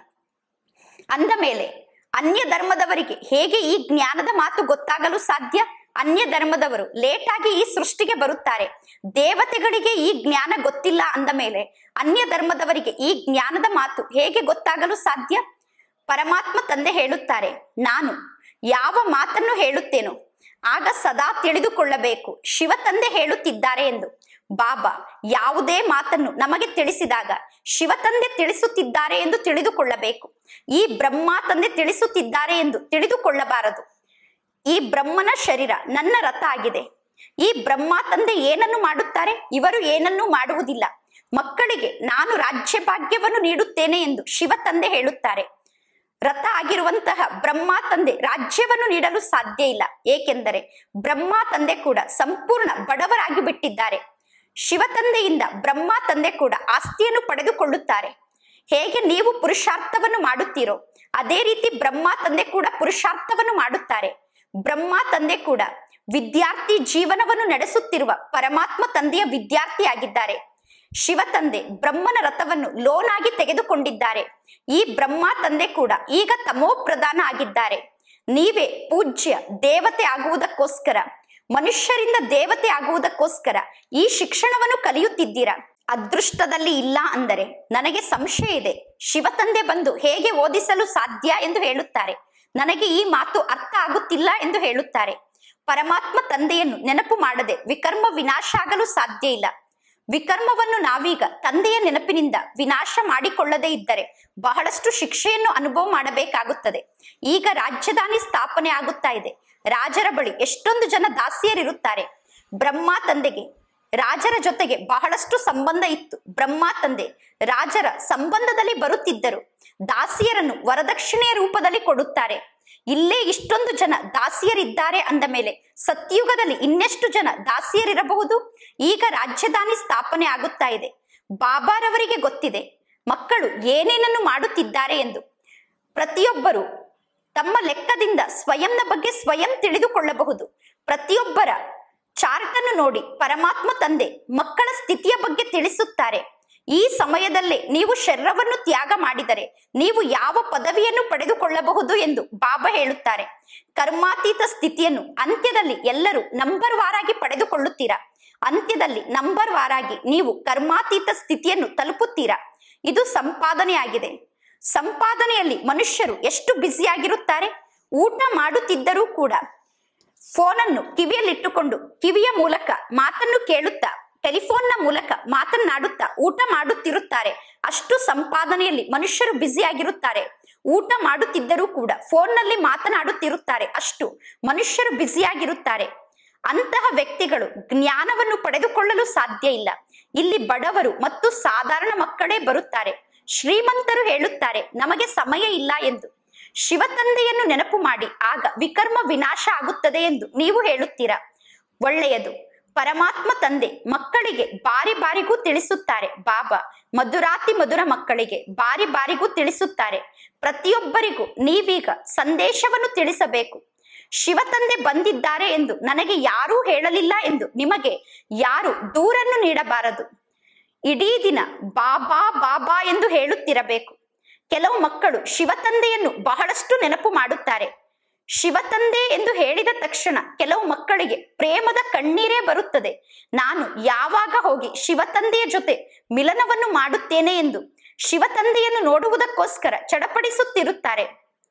ಅಂದ ಮೇಲೆ ಅನ್ಯ ಧರ್ಮದವರಿಗೆ ಹೇಗೆ ಈ ಜ್ಞಾನದ ಮಾತು ಗೊತ್ತಾಗಲು ಸಾಧ್ಯ ಅನ್ಯ ಧರ್ಮದವರು ಲೇಟ್ ಆಗಿ ಈ ಸೃಷ್ಟಿಗೆ ಬರುತ್ತಾರೆ ದೇವತೆಗಳಿಗೆ ಈ ಜ್ಞಾನ ಗೊತ್ತಿಲ್ಲ ಅಂದ ಮೇಲೆ ಅನ್ಯ ಧರ್ಮದವರಿಗೆ ಈ ಜ್ಞಾನದ ಮಾತು ಹೇಗೆ ಗೊತ್ತಾಗಲು ಸಾಧ್ಯ ಪರಮಾತ್ಮ ತಂದೆ ಹೇಳುತ್ತಾರೆ ನಾನು ಯಾವ ಮಾತನ್ನು ಹೇಳುತ್ತೇನೋ ಆಗ ಸದಾ ತಿಳಿದುಕೊಳ್ಳಬೇಕು ಶಿವ ತಂದೆ ಹೇಳುತ್ತಿದ್ದಾರೆ ಎಂದು ಬಾಬಾ ಯಾವುದೇ ಮಾತನ್ನು ನಮಗೆ ತಿಳಿಸಿದಾಗ ಶಿವ ತಂದೆ ತಿಳಿಸುತ್ತಿದ್ದಾರೆ ಎಂದು ತಿಳಿದುಕೊಳ್ಳಬೇಕು ಈ ಬ್ರಹ್ಮ ತಂದೆ ತಿಳಿಸುತ್ತಿದ್ದಾರೆ ಎಂದು ತಿಳಿದುಕೊಳ್ಳಬಾರದು ಈ ಬ್ರಹ್ಮನ ಶರೀರ ನನ್ನ ರಥ ಆಗಿದೆ ಈ ಬ್ರಹ್ಮ ತಂದೆ ಏನನ್ನು ಮಾಡುತ್ತಾರೆ ಇವರು ಏನನ್ನೂ ಮಾಡುವುದಿಲ್ಲ ಮಕ್ಕಳಿಗೆ ನಾನು ರಾಜ್ಯ ಭಾಗ್ಯವನ್ನು ನೀಡುತ್ತೇನೆ ಎಂದು ಶಿವ ತಂದೆ ಹೇಳುತ್ತಾರೆ ರಥ ಆಗಿರುವಂತಹ ಬ್ರಹ್ಮ ತಂದೆ ರಾಜ್ಯವನ್ನು ನೀಡಲು ಸಾಧ್ಯ ಇಲ್ಲ ಏಕೆಂದರೆ ಬ್ರಹ್ಮ ತಂದೆ ಕೂಡ ಸಂಪೂರ್ಣ ಬಡವರಾಗಿ ಬಿಟ್ಟಿದ್ದಾರೆ ಶಿವ ತಂದೆಯಿಂದ ಬ್ರಹ್ಮ ತಂದೆ ಕೂಡ ಆಸ್ತಿಯನ್ನು ಪಡೆದುಕೊಳ್ಳುತ್ತಾರೆ ಹೇಗೆ ನೀವು ಪುರುಷಾರ್ಥವನ್ನು ಮಾಡುತ್ತೀರೋ ಅದೇ ರೀತಿ ಬ್ರಹ್ಮ ತಂದೆ ಕೂಡ ಪುರುಷಾರ್ಥವನ್ನು ಮಾಡುತ್ತಾರೆ ಬ್ರಹ್ಮ ತಂದೆ ಕೂಡ ವಿದ್ಯಾರ್ಥಿ ಜೀವನವನ್ನು ನಡೆಸುತ್ತಿರುವ ಪರಮಾತ್ಮ ತಂದೆಯ ವಿದ್ಯಾರ್ಥಿಯಾಗಿದ್ದಾರೆ ಶಿವ ತಂದೆ ಬ್ರಹ್ಮನ ರಥವನ್ನು ಲೋನ್ ಆಗಿ ತೆಗೆದುಕೊಂಡಿದ್ದಾರೆ ಈ ಬ್ರಹ್ಮ ತಂದೆ ಕೂಡ ಈಗ ತಮೋ ಪ್ರಧಾನ ಆಗಿದ್ದಾರೆ ನೀವೇ ಪೂಜ್ಯ ದೇವತೆ ಆಗುವುದಕ್ಕೋಸ್ಕರ ಮನುಷ್ಯರಿಂದ ದೇವತೆ ಆಗುವುದಕ್ಕೋಸ್ಕರ ಈ ಶಿಕ್ಷಣವನ್ನು ಕಲಿಯುತ್ತಿದ್ದೀರಾ ಅದೃಷ್ಟದಲ್ಲಿ ಇಲ್ಲ ಅಂದರೆ ನನಗೆ ಸಂಶಯ ಇದೆ ಶಿವ ತಂದೆ ಬಂದು ಹೇಗೆ ಓದಿಸಲು ಸಾಧ್ಯ ಎಂದು ಹೇಳುತ್ತಾರೆ ನನಗೆ ಈ ಮಾತು ಅರ್ಥ ಆಗುತ್ತಿಲ್ಲ ಎಂದು ಹೇಳುತ್ತಾರೆ ಪರಮಾತ್ಮ ತಂದೆಯನ್ನು ನೆನಪು ಮಾಡದೆ ವಿಕರ್ಮ ವಿನಾಶ ಆಗಲು ಸಾಧ್ಯ ಇಲ್ಲ ವಿಕರ್ಮವನ್ನು ನಾವೀಗ ತಂದೆಯ ನೆನಪಿನಿಂದ ವಿನಾಶ ಮಾಡಿಕೊಳ್ಳದೇ ಇದ್ದರೆ ಬಹಳಷ್ಟು ಶಿಕ್ಷೆಯನ್ನು ಅನುಭವ ಮಾಡಬೇಕಾಗುತ್ತದೆ ಈಗ ರಾಜಧಾನಿ ಸ್ಥಾಪನೆ ಆಗುತ್ತಾ ಇದೆ ರಾಜರ ಬಳಿ ಎಷ್ಟೊಂದು ಜನ ದಾಸಿಯರಿರುತ್ತಾರೆ ಬ್ರಹ್ಮ ತಂದೆಗೆ ರಾಜರ ಜೊತೆಗೆ ಬಹಳಷ್ಟು ಸಂಬಂಧ ಇತ್ತು ಬ್ರಹ್ಮ ತಂದೆ ರಾಜರ ಸಂಬಂಧದಲ್ಲಿ ಬರುತ್ತಿದ್ದರು ದಾಸಿಯರನ್ನು ವರದಕ್ಷಿಣೆಯ ರೂಪದಲ್ಲಿ ಕೊಡುತ್ತಾರೆ ಇಲ್ಲೇ ಇಷ್ಟೊಂದು ಜನ ದಾಸಿಯರಿದ್ದಾರೆ ಅಂದ ಮೇಲೆ ಸತ್ಯುಗದಲ್ಲಿ ಇನ್ನೆಷ್ಟು ಜನ ದಾಸಿಯರಿರಬಹುದು ಈಗ ರಾಜಧಾನಿ ಸ್ಥಾಪನೆ ಆಗುತ್ತಾ ಇದೆ ಬಾಬಾರವರಿಗೆ ಗೊತ್ತಿದೆ ಮಕ್ಕಳು ಏನೇನನ್ನು ಮಾಡುತ್ತಿದ್ದಾರೆ ಎಂದು ಪ್ರತಿಯೊಬ್ಬರು ತಮ್ಮ ಲೆಕ್ಕದಿಂದ ಸ್ವಯಂನ ಬಗ್ಗೆ ಸ್ವಯಂ ತಿಳಿದುಕೊಳ್ಳಬಹುದು ಪ್ರತಿಯೊಬ್ಬರ ಚಾರ್ಟ್ ಅನ್ನು ನೋಡಿ ಪರಮಾತ್ಮ ತಂದೆ ಮಕ್ಕಳ ಸ್ಥಿತಿಯ ಬಗ್ಗೆ ತಿಳಿಸುತ್ತಾರೆ ಈ ಸಮಯದಲ್ಲೇ ನೀವು ಶರೀರವನ್ನು ತ್ಯಾಗ ಮಾಡಿದರೆ ನೀವು ಯಾವ ಪದವಿಯನ್ನು ಪಡೆದುಕೊಳ್ಳಬಹುದು ಎಂದು ಬಾಬಾ ಹೇಳುತ್ತಾರೆ ಕರ್ಮಾತೀತ ಸ್ಥಿತಿಯನ್ನು ಅಂತ್ಯದಲ್ಲಿ ಎಲ್ಲರೂ ನಂಬರ್ ವಾರಾಗಿ ಪಡೆದುಕೊಳ್ಳುತ್ತೀರಾ ಅಂತ್ಯದಲ್ಲಿ ನಂಬರ್ ವಾರಾಗಿ ನೀವು ಕರ್ಮಾತೀತ ಸ್ಥಿತಿಯನ್ನು ತಲುಪುತ್ತೀರಾ ಇದು ಸಂಪಾದನೆಯಾಗಿದೆ ಸಂಪಾದನೆಯಲ್ಲಿ ಮನುಷ್ಯರು ಎಷ್ಟು ಬ್ಯುಸಿಯಾಗಿರುತ್ತಾರೆ ಊಟ ಮಾಡುತ್ತಿದ್ದರೂ ಕೂಡ ಫೋನನ್ನು ಕಿವಿಯಲ್ಲಿಟ್ಟುಕೊಂಡು ಕಿವಿಯ ಮೂಲಕ ಮಾತನ್ನು ಕೇಳುತ್ತಾ ಟೆಲಿಫೋನ್ನ ಮೂಲಕ ಮಾತನಾಡುತ್ತಾ ಊಟ ಮಾಡುತ್ತಿರುತ್ತಾರೆ ಅಷ್ಟು ಸಂಪಾದನೆಯಲ್ಲಿ ಮನುಷ್ಯರು ಬ್ಯುಸಿಯಾಗಿರುತ್ತಾರೆ ಊಟ ಮಾಡುತ್ತಿದ್ದರೂ ಕೂಡ ಫೋನ್ನಲ್ಲಿ ಮಾತನಾಡುತ್ತಿರುತ್ತಾರೆ ಅಷ್ಟು ಮನುಷ್ಯರು ಬ್ಯುಸಿಯಾಗಿರುತ್ತಾರೆ ಅಂತಹ ವ್ಯಕ್ತಿಗಳು ಜ್ಞಾನವನ್ನು ಪಡೆದುಕೊಳ್ಳಲು ಸಾಧ್ಯ ಇಲ್ಲ ಇಲ್ಲಿ ಬಡವರು ಮತ್ತು ಸಾಧಾರಣ ಮಕ್ಕಳೇ ಬರುತ್ತಾರೆ ಶ್ರೀಮಂತರು ಹೇಳುತ್ತಾರೆ ನಮಗೆ ಸಮಯ ಇಲ್ಲ ಎಂದು ಶಿವತಂದೆಯನ್ನು ನೆನಪು ಮಾಡಿ ಆಗ ವಿಕರ್ಮ ವಿನಾಶ ಆಗುತ್ತದೆ ಎಂದು ನೀವು ಹೇಳುತ್ತೀರಾ ಒಳ್ಳೆಯದು ಪರಮಾತ್ಮ ತಂದೆ ಮಕ್ಕಳಿಗೆ ಬಾರಿ ಬಾರಿಗೂ ತಿಳಿಸುತ್ತಾರೆ ಬಾಬಾ ಮಧುರಾತಿ ಮಧುರ ಮಕ್ಕಳಿಗೆ ಬಾರಿ ಬಾರಿಗೂ ತಿಳಿಸುತ್ತಾರೆ ಪ್ರತಿಯೊಬ್ಬರಿಗೂ ನೀವೀಗ ಸಂದೇಶವನ್ನು ತಿಳಿಸಬೇಕು ಶಿವತಂದೆ ಬಂದಿದ್ದಾರೆ ಎಂದು ನನಗೆ ಯಾರೂ ಹೇಳಲಿಲ್ಲ ಎಂದು ನಿಮಗೆ ಯಾರು ದೂರನ್ನು ನೀಡಬಾರದು ಇಡೀ ದಿನ ಬಾಬಾ ಬಾಬಾ ಎಂದು ಹೇಳುತ್ತಿರಬೇಕು ಕೆಲವು ಮಕ್ಕಳು ಶಿವತಂದೆಯನ್ನು ಬಹಳಷ್ಟು ನೆನಪು ಮಾಡುತ್ತಾರೆ ಶಿವತಂದೆ ಎಂದು ಹೇಳಿದ ತಕ್ಷಣ ಕೆಲವು ಮಕ್ಕಳಿಗೆ ಪ್ರೇಮದ ಕಣ್ಣೀರೇ ಬರುತ್ತದೆ ನಾನು ಯಾವಾಗ ಹೋಗಿ ಶಿವತಂದೆಯ ಜೊತೆ ಮಿಲನವನ್ನು ಮಾಡುತ್ತೇನೆ ಎಂದು ಶಿವತಂದೆಯನ್ನು ನೋಡುವುದಕ್ಕೋಸ್ಕರ ಚಡಪಡಿಸುತ್ತಿರುತ್ತಾರೆ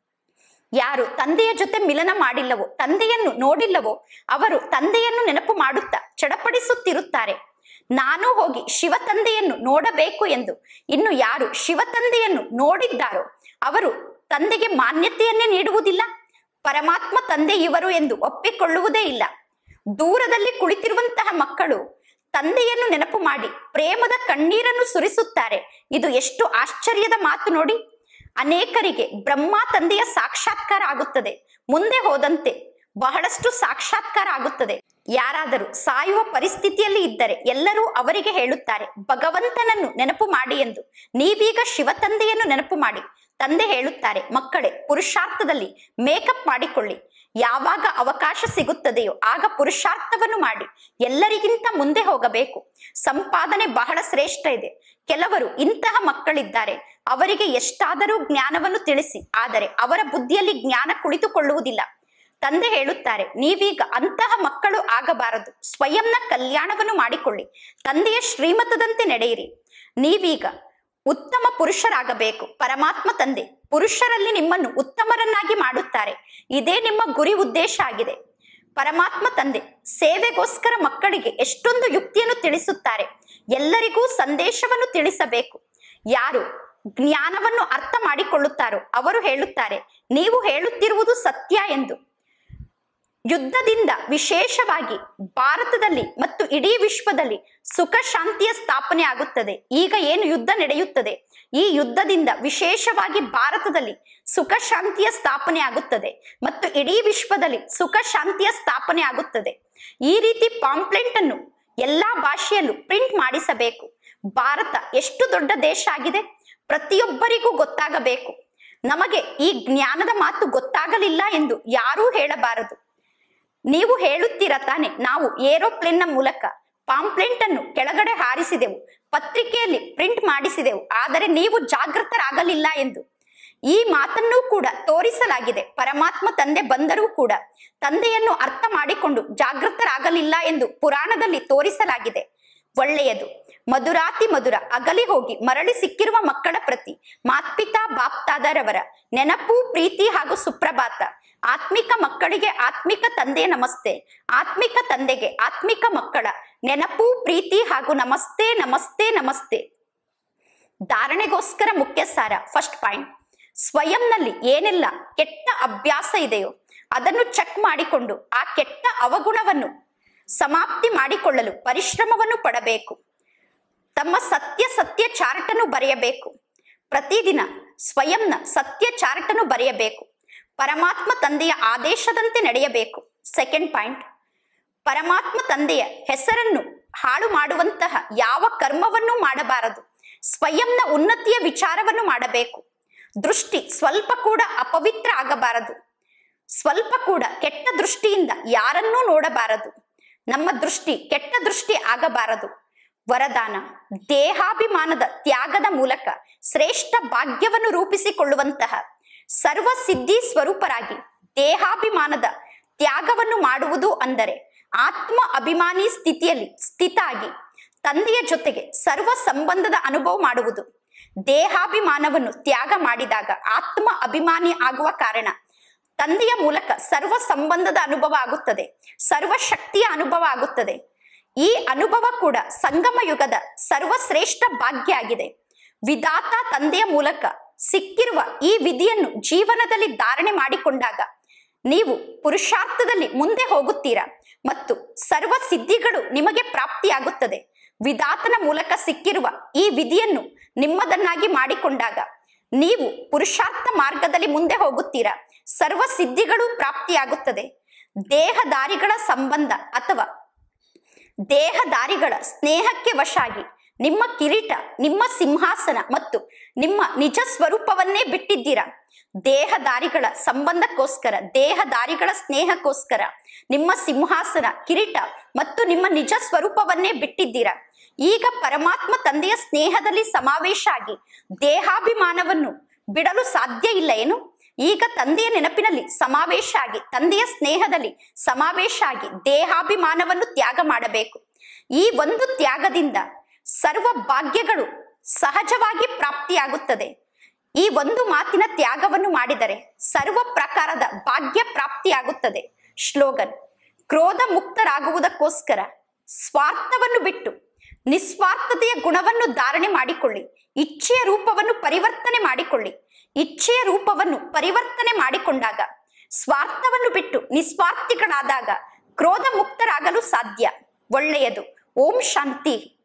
ಯಾರು ತಂದೆಯ ಜೊತೆ ಮಿಲನ ಮಾಡಿಲ್ಲವೋ ತಂದೆಯನ್ನು ನೋಡಿಲ್ಲವೋ ಅವರು ತಂದೆಯನ್ನು ನೆನಪು ಮಾಡುತ್ತಾ ಚಡಪಡಿಸುತ್ತಿರುತ್ತಾರೆ ನಾನು ಹೋಗಿ ಶಿವತಂದೆಯನ್ನು ನೋಡಬೇಕು ಎಂದು ಇನ್ನು ಯಾರು ಶಿವತಂದೆಯನ್ನು ನೋಡಿದ್ದಾರೋ ಅವರು ತಂದೆಗೆ ಮಾನ್ಯತೆಯನ್ನೇ ನೀಡುವುದಿಲ್ಲ ಪರಮಾತ್ಮ ತಂದೆ ಇವರು ಎಂದು ಒಪ್ಪಿಕೊಳ್ಳುವುದೇ ಇಲ್ಲ ದೂರದಲ್ಲಿ ಕುಳಿತಿರುವಂತಹ ಮಕ್ಕಳು ತಂದೆಯನ್ನು ನೆನಪು ಮಾಡಿ ಪ್ರೇಮದ ಕಣ್ಣೀರನ್ನು ಸುರಿಸುತ್ತಾರೆ ಇದು ಎಷ್ಟು ಆಶ್ಚರ್ಯದ ಮಾತು ನೋಡಿ ಅನೇಕರಿಗೆ ಬ್ರಹ್ಮ ತಂದೆಯ ಸಾಕ್ಷಾತ್ಕಾರ ಆಗುತ್ತದೆ ಮುಂದೆ ಹೋದಂತೆ ಬಹಳಷ್ಟು ಸಾಕ್ಷಾತ್ಕಾರ ಆಗುತ್ತದೆ ಯಾರಾದರೂ ಸಾಯುವ ಪರಿಸ್ಥಿತಿಯಲ್ಲಿ ಇದ್ದರೆ ಎಲ್ಲರೂ ಅವರಿಗೆ ಹೇಳುತ್ತಾರೆ ಭಗವಂತನನ್ನು ನೆನಪು ಮಾಡಿ ಎಂದು ನೀವೀಗ ಶಿವತಂದೆಯನ್ನು ನೆನಪು ಮಾಡಿ ತಂದೆ ಹೇಳುತ್ತಾರೆ ಮಕ್ಕಳೇ ಪುರುಷಾರ್ಥದಲ್ಲಿ ಮೇಕಪ್ ಮಾಡಿಕೊಳ್ಳಿ ಯಾವಾಗ ಅವಕಾಶ ಸಿಗುತ್ತದೆಯೋ ಆಗ ಪುರುಷಾರ್ಥವನ್ನು ಮಾಡಿ ಎಲ್ಲರಿಗಿಂತ ಮುಂದೆ ಹೋಗಬೇಕು ಸಂಪಾದನೆ ಬಹಳ ಶ್ರೇಷ್ಠ ಇದೆ ಕೆಲವರು ಇಂತಹ ಮಕ್ಕಳಿದ್ದಾರೆ ಅವರಿಗೆ ಎಷ್ಟಾದರೂ ಜ್ಞಾನವನ್ನು ತಿಳಿಸಿ ಆದರೆ ಅವರ ಬುದ್ಧಿಯಲ್ಲಿ ಜ್ಞಾನ ಕುಳಿತುಕೊಳ್ಳುವುದಿಲ್ಲ ತಂದೆ ಹೇಳುತ್ತಾರೆ ನೀವೀಗ ಅಂತಹ ಮಕ್ಕಳು ಆಗಬಾರದು ಸ್ವಯಂನ ಕಲ್ಯಾಣವನ್ನು ಮಾಡಿಕೊಳ್ಳಿ ತಂದೆಯ ಶ್ರೀಮತದಂತೆ ನಡೆಯಿರಿ ನೀವೀಗ ಉತ್ತಮ ಪುರುಷರಾಗಬೇಕು ಪರಮಾತ್ಮ ತಂದೆ ಪುರುಷರಲ್ಲಿ ನಿಮ್ಮನ್ನು ಉತ್ತಮರನ್ನಾಗಿ ಮಾಡುತ್ತಾರೆ ಇದೇ ನಿಮ್ಮ ಗುರಿ ಉದ್ದೇಶ ಆಗಿದೆ ಪರಮಾತ್ಮ ತಂದೆ ಸೇವೆಗೋಸ್ಕರ ಮಕ್ಕಳಿಗೆ ಎಷ್ಟೊಂದು ಯುಕ್ತಿಯನ್ನು ತಿಳಿಸುತ್ತಾರೆ ಎಲ್ಲರಿಗೂ ಸಂದೇಶವನ್ನು ತಿಳಿಸಬೇಕು ಯಾರು ಜ್ಞಾನವನ್ನು ಅರ್ಥ ಮಾಡಿಕೊಳ್ಳುತ್ತಾರೋ ಅವರು ಹೇಳುತ್ತಾರೆ ನೀವು ಹೇಳುತ್ತಿರುವುದು ಸತ್ಯ ಎಂದು ಯುದ್ಧದಿಂದ ವಿಶೇಷವಾಗಿ ಭಾರತದಲ್ಲಿ ಮತ್ತು ಇಡೀ ವಿಶ್ವದಲ್ಲಿ ಸುಖ ಶಾಂತಿಯ ಸ್ಥಾಪನೆ ಆಗುತ್ತದೆ ಈಗ ಏನು ಯುದ್ಧ ನಡೆಯುತ್ತದೆ ಈ ಯುದ್ಧದಿಂದ ವಿಶೇಷವಾಗಿ ಭಾರತದಲ್ಲಿ ಸುಖ ಶಾಂತಿಯ ಸ್ಥಾಪನೆ ಆಗುತ್ತದೆ ಮತ್ತು ಇಡೀ ವಿಶ್ವದಲ್ಲಿ ಸುಖ ಶಾಂತಿಯ ಸ್ಥಾಪನೆ ಆಗುತ್ತದೆ ಈ ರೀತಿ ಪಾಂಪ್ಲೆಂಟ್ ಅನ್ನು ಎಲ್ಲಾ ಭಾಷೆಯಲ್ಲೂ ಪ್ರಿಂಟ್ ಮಾಡಿಸಬೇಕು ಭಾರತ ಎಷ್ಟು ದೊಡ್ಡ ದೇಶ ಆಗಿದೆ ಪ್ರತಿಯೊಬ್ಬರಿಗೂ ಗೊತ್ತಾಗಬೇಕು ನಮಗೆ ಈ ಜ್ಞಾನದ ಮಾತು ಗೊತ್ತಾಗಲಿಲ್ಲ ಎಂದು ಯಾರೂ ಹೇಳಬಾರದು ನೀವು ಹೇಳುತ್ತೀರ ತಾನೆ ನಾವು ಏರೋಪ್ಲೇನ್ನ ಮೂಲಕ ಪಾಂಪ್ಲೆಂಟ್ ಅನ್ನು ಕೆಳಗಡೆ ಹಾರಿಸಿದೆವು ಪತ್ರಿಕೆಯಲ್ಲಿ ಪ್ರಿಂಟ್ ಮಾಡಿಸಿದೆವು ಆದರೆ ನೀವು ಜಾಗೃತರಾಗಲಿಲ್ಲ ಎಂದು ಈ ಮಾತನ್ನೂ ಕೂಡ ತೋರಿಸಲಾಗಿದೆ ಪರಮಾತ್ಮ ತಂದೆ ಬಂದರೂ ಕೂಡ ತಂದೆಯನ್ನು ಅರ್ಥ ಮಾಡಿಕೊಂಡು ಜಾಗೃತರಾಗಲಿಲ್ಲ ಎಂದು ಪುರಾಣದಲ್ಲಿ ತೋರಿಸಲಾಗಿದೆ ಒಳ್ಳೆಯದು ಮಧುರಾತಿ ಮಧುರ ಅಗಲಿ ಹೋಗಿ ಮರಳಿ ಸಿಕ್ಕಿರುವ ಮಕ್ಕಳ ಪ್ರತಿ ಮಾತ್ಪಿತಾ ಬಾಪ್ತಾದರವರ ನೆನಪು ಪ್ರೀತಿ ಹಾಗೂ ಸುಪ್ರಭಾತ ಆತ್ಮಿಕ ಮಕ್ಕಳಿಗೆ ಆತ್ಮಿಕ ತಂದೆಯ ನಮಸ್ತೆ ಆತ್ಮಿಕ ತಂದೆಗೆ ಆತ್ಮಿಕ ಮಕ್ಕಳ ನೆನಪು ಪ್ರೀತಿ ಹಾಗೂ ನಮಸ್ತೆ ನಮಸ್ತೆ ನಮಸ್ತೆ ಧಾರಣೆಗೋಸ್ಕರ ಮುಖ್ಯ ಸಾರ ಫಸ್ಟ್ ಪಾಯಿಂಟ್ ಸ್ವಯಂನಲ್ಲಿ ಏನೆಲ್ಲ ಕೆಟ್ಟ ಅಭ್ಯಾಸ ಇದೆಯೋ ಅದನ್ನು ಚೆಕ್ ಮಾಡಿಕೊಂಡು ಆ ಕೆಟ್ಟ ಅವಗುಣವನ್ನು ಸಮಾಪ್ತಿ ಮಾಡಿಕೊಳ್ಳಲು ಪರಿಶ್ರಮವನ್ನು ಪಡಬೇಕು ತಮ್ಮ ಸತ್ಯ ಸತ್ಯ ಚಾರ್ಟ್ ಅನ್ನು ಬರೆಯಬೇಕು ಪ್ರತಿದಿನ ಸ್ವಯಂನ ಸತ್ಯ ಚಾರ್ಟ್ ಅನ್ನು ಬರೆಯಬೇಕು ಪರಮಾತ್ಮ ತಂದೆಯ ಆದೇಶದಂತೆ ನಡೆಯಬೇಕು ಸೆಕೆಂಡ್ ಪಾಯಿಂಟ್ ಪರಮಾತ್ಮ ತಂದೆಯ ಹೆಸರನ್ನು ಹಾಳು ಮಾಡುವಂತಹ ಯಾವ ಕರ್ಮವನ್ನು ಮಾಡಬಾರದು ಸ್ವಯಂನ ಉನ್ನತಿಯ ವಿಚಾರವನ್ನು ಮಾಡಬೇಕು ದೃಷ್ಟಿ ಸ್ವಲ್ಪ ಕೂಡ ಅಪವಿತ್ರ ಆಗಬಾರದು ಸ್ವಲ್ಪ ಕೂಡ ಕೆಟ್ಟ ದೃಷ್ಟಿಯಿಂದ ಯಾರನ್ನೂ ನೋಡಬಾರದು ನಮ್ಮ ದೃಷ್ಟಿ ಕೆಟ್ಟ ದೃಷ್ಟಿ ಆಗಬಾರದು ವರದಾನ ದೇಹಾಭಿಮಾನದ ತ್ಯಾಗದ ಮೂಲಕ ಶ್ರೇಷ್ಠ ಭಾಗ್ಯವನ್ನು ರೂಪಿಸಿಕೊಳ್ಳುವಂತಹ ಸರ್ವ ಸಿದ್ಧಿ ಸ್ವರೂಪರಾಗಿ ದೇಹಾಭಿಮಾನದ ತ್ಯಾಗವನ್ನು ಮಾಡುವುದು ಅಂದರೆ ಆತ್ಮ ಅಭಿಮಾನಿ ಸ್ಥಿತಿಯಲ್ಲಿ ಸ್ಥಿತಾಗಿ ತಂದೆಯ ಜೊತೆಗೆ ಸರ್ವ ಸಂಬಂಧದ ಅನುಭವ ಮಾಡುವುದು ದೇಹಾಭಿಮಾನವನ್ನು ತ್ಯಾಗ ಮಾಡಿದಾಗ ಆತ್ಮ ಅಭಿಮಾನಿ ಆಗುವ ಕಾರಣ ತಂದೆಯ ಮೂಲಕ ಸರ್ವ ಸಂಬಂಧದ ಅನುಭವ ಆಗುತ್ತದೆ ಸರ್ವ ಶಕ್ತಿಯ ಅನುಭವ ಆಗುತ್ತದೆ ಈ ಅನುಭವ ಕೂಡ ಸಂಗಮ ಯುಗದ ಸರ್ವಶ್ರೇಷ್ಠ ಭಾಗ್ಯ ಆಗಿದೆ ವಿಧಾತ ತಂದೆಯ ಮೂಲಕ ಸಿಕ್ಕಿರುವ ಈ ವಿಧಿಯನ್ನು ಜೀವನದಲ್ಲಿ ಧಾರಣೆ ಮಾಡಿಕೊಂಡಾಗ ನೀವು ಪುರುಷಾರ್ಥದಲ್ಲಿ ಮುಂದೆ ಹೋಗುತ್ತೀರಾ ಮತ್ತು ಸರ್ವ ಸಿದ್ಧಿಗಳು ನಿಮಗೆ ಪ್ರಾಪ್ತಿಯಾಗುತ್ತದೆ ವಿಧಾತನ ಮೂಲಕ ಸಿಕ್ಕಿರುವ ಈ ವಿಧಿಯನ್ನು ನಿಮ್ಮದನ್ನಾಗಿ ಮಾಡಿಕೊಂಡಾಗ ನೀವು ಪುರುಷಾರ್ಥ ಮಾರ್ಗದಲ್ಲಿ ಮುಂದೆ ಹೋಗುತ್ತೀರಾ ಸರ್ವ ಸಿದ್ಧಿಗಳು ಪ್ರಾಪ್ತಿಯಾಗುತ್ತದೆ ದೇಹದಾರಿಗಳ ಸಂಬಂಧ ಅಥವಾ ದೇಹದಾರಿಗಳ ಸ್ನೇಹಕ್ಕೆ ವಶಾಗಿ ನಿಮ್ಮ ಕಿರೀಟ ನಿಮ್ಮ ಸಿಂಹಾಸನ ಮತ್ತು ನಿಮ್ಮ ನಿಜ ಸ್ವರೂಪವನ್ನೇ ಬಿಟ್ಟಿದ್ದೀರಾ ದೇಹದಾರಿಗಳ ಸಂಬಂಧಕ್ಕೋಸ್ಕರ ದೇಹದಾರಿಗಳ ಸ್ನೇಹಕ್ಕೋಸ್ಕರ ನಿಮ್ಮ ಸಿಂಹಾಸನ ಕಿರೀಟ ಮತ್ತು ನಿಮ್ಮ ನಿಜ ಸ್ವರೂಪವನ್ನೇ ಬಿಟ್ಟಿದ್ದೀರಾ ಈಗ ಪರಮಾತ್ಮ ತಂದೆಯ ಸ್ನೇಹದಲ್ಲಿ ಸಮಾವೇಶ ಆಗಿ ದೇಹಾಭಿಮಾನವನ್ನು ಬಿಡಲು ಸಾಧ್ಯ ಇಲ್ಲ ಏನು ಈಗ ತಂದೆಯ ನೆನಪಿನಲ್ಲಿ ಸಮಾವೇಶ ಆಗಿ ತಂದೆಯ ಸ್ನೇಹದಲ್ಲಿ ಸಮಾವೇಶ ಆಗಿ ದೇಹಾಭಿಮಾನವನ್ನು ತ್ಯಾಗ ಮಾಡಬೇಕು ಈ ಒಂದು ತ್ಯಾಗದಿಂದ ಸರ್ವ ಭಾಗ್ಯಗಳು ಸಹಜವಾಗಿ ಪ್ರಾಪ್ತಿಯಾಗುತ್ತದೆ ಈ ಒಂದು ಮಾತಿನ ತ್ಯಾಗವನ್ನು ಮಾಡಿದರೆ ಸರ್ವ ಪ್ರಕಾರದ ಭಾಗ್ಯ ಪ್ರಾಪ್ತಿಯಾಗುತ್ತದೆ ಶ್ಲೋಗನ್ ಕ್ರೋಧ ಮುಕ್ತರಾಗುವುದಕ್ಕೋಸ್ಕರ ಸ್ವಾರ್ಥವನ್ನು ಬಿಟ್ಟು ನಿಸ್ವಾರ್ಥತೆಯ ಗುಣವನ್ನು ಧಾರಣೆ ಮಾಡಿಕೊಳ್ಳಿ ಇಚ್ಛೆಯ ರೂಪವನ್ನು ಪರಿವರ್ತನೆ ಮಾಡಿಕೊಳ್ಳಿ ಇಚ್ಛೆಯ ರೂಪವನ್ನು ಪರಿವರ್ತನೆ ಮಾಡಿಕೊಂಡಾಗ ಸ್ವಾರ್ಥವನ್ನು ಬಿಟ್ಟು ನಿಸ್ವಾರ್ಥಿಗಳಾದಾಗ ಕ್ರೋಧ ಮುಕ್ತರಾಗಲು ಸಾಧ್ಯ ಒಳ್ಳೆಯದು ಓಂ ಶಾಂತಿ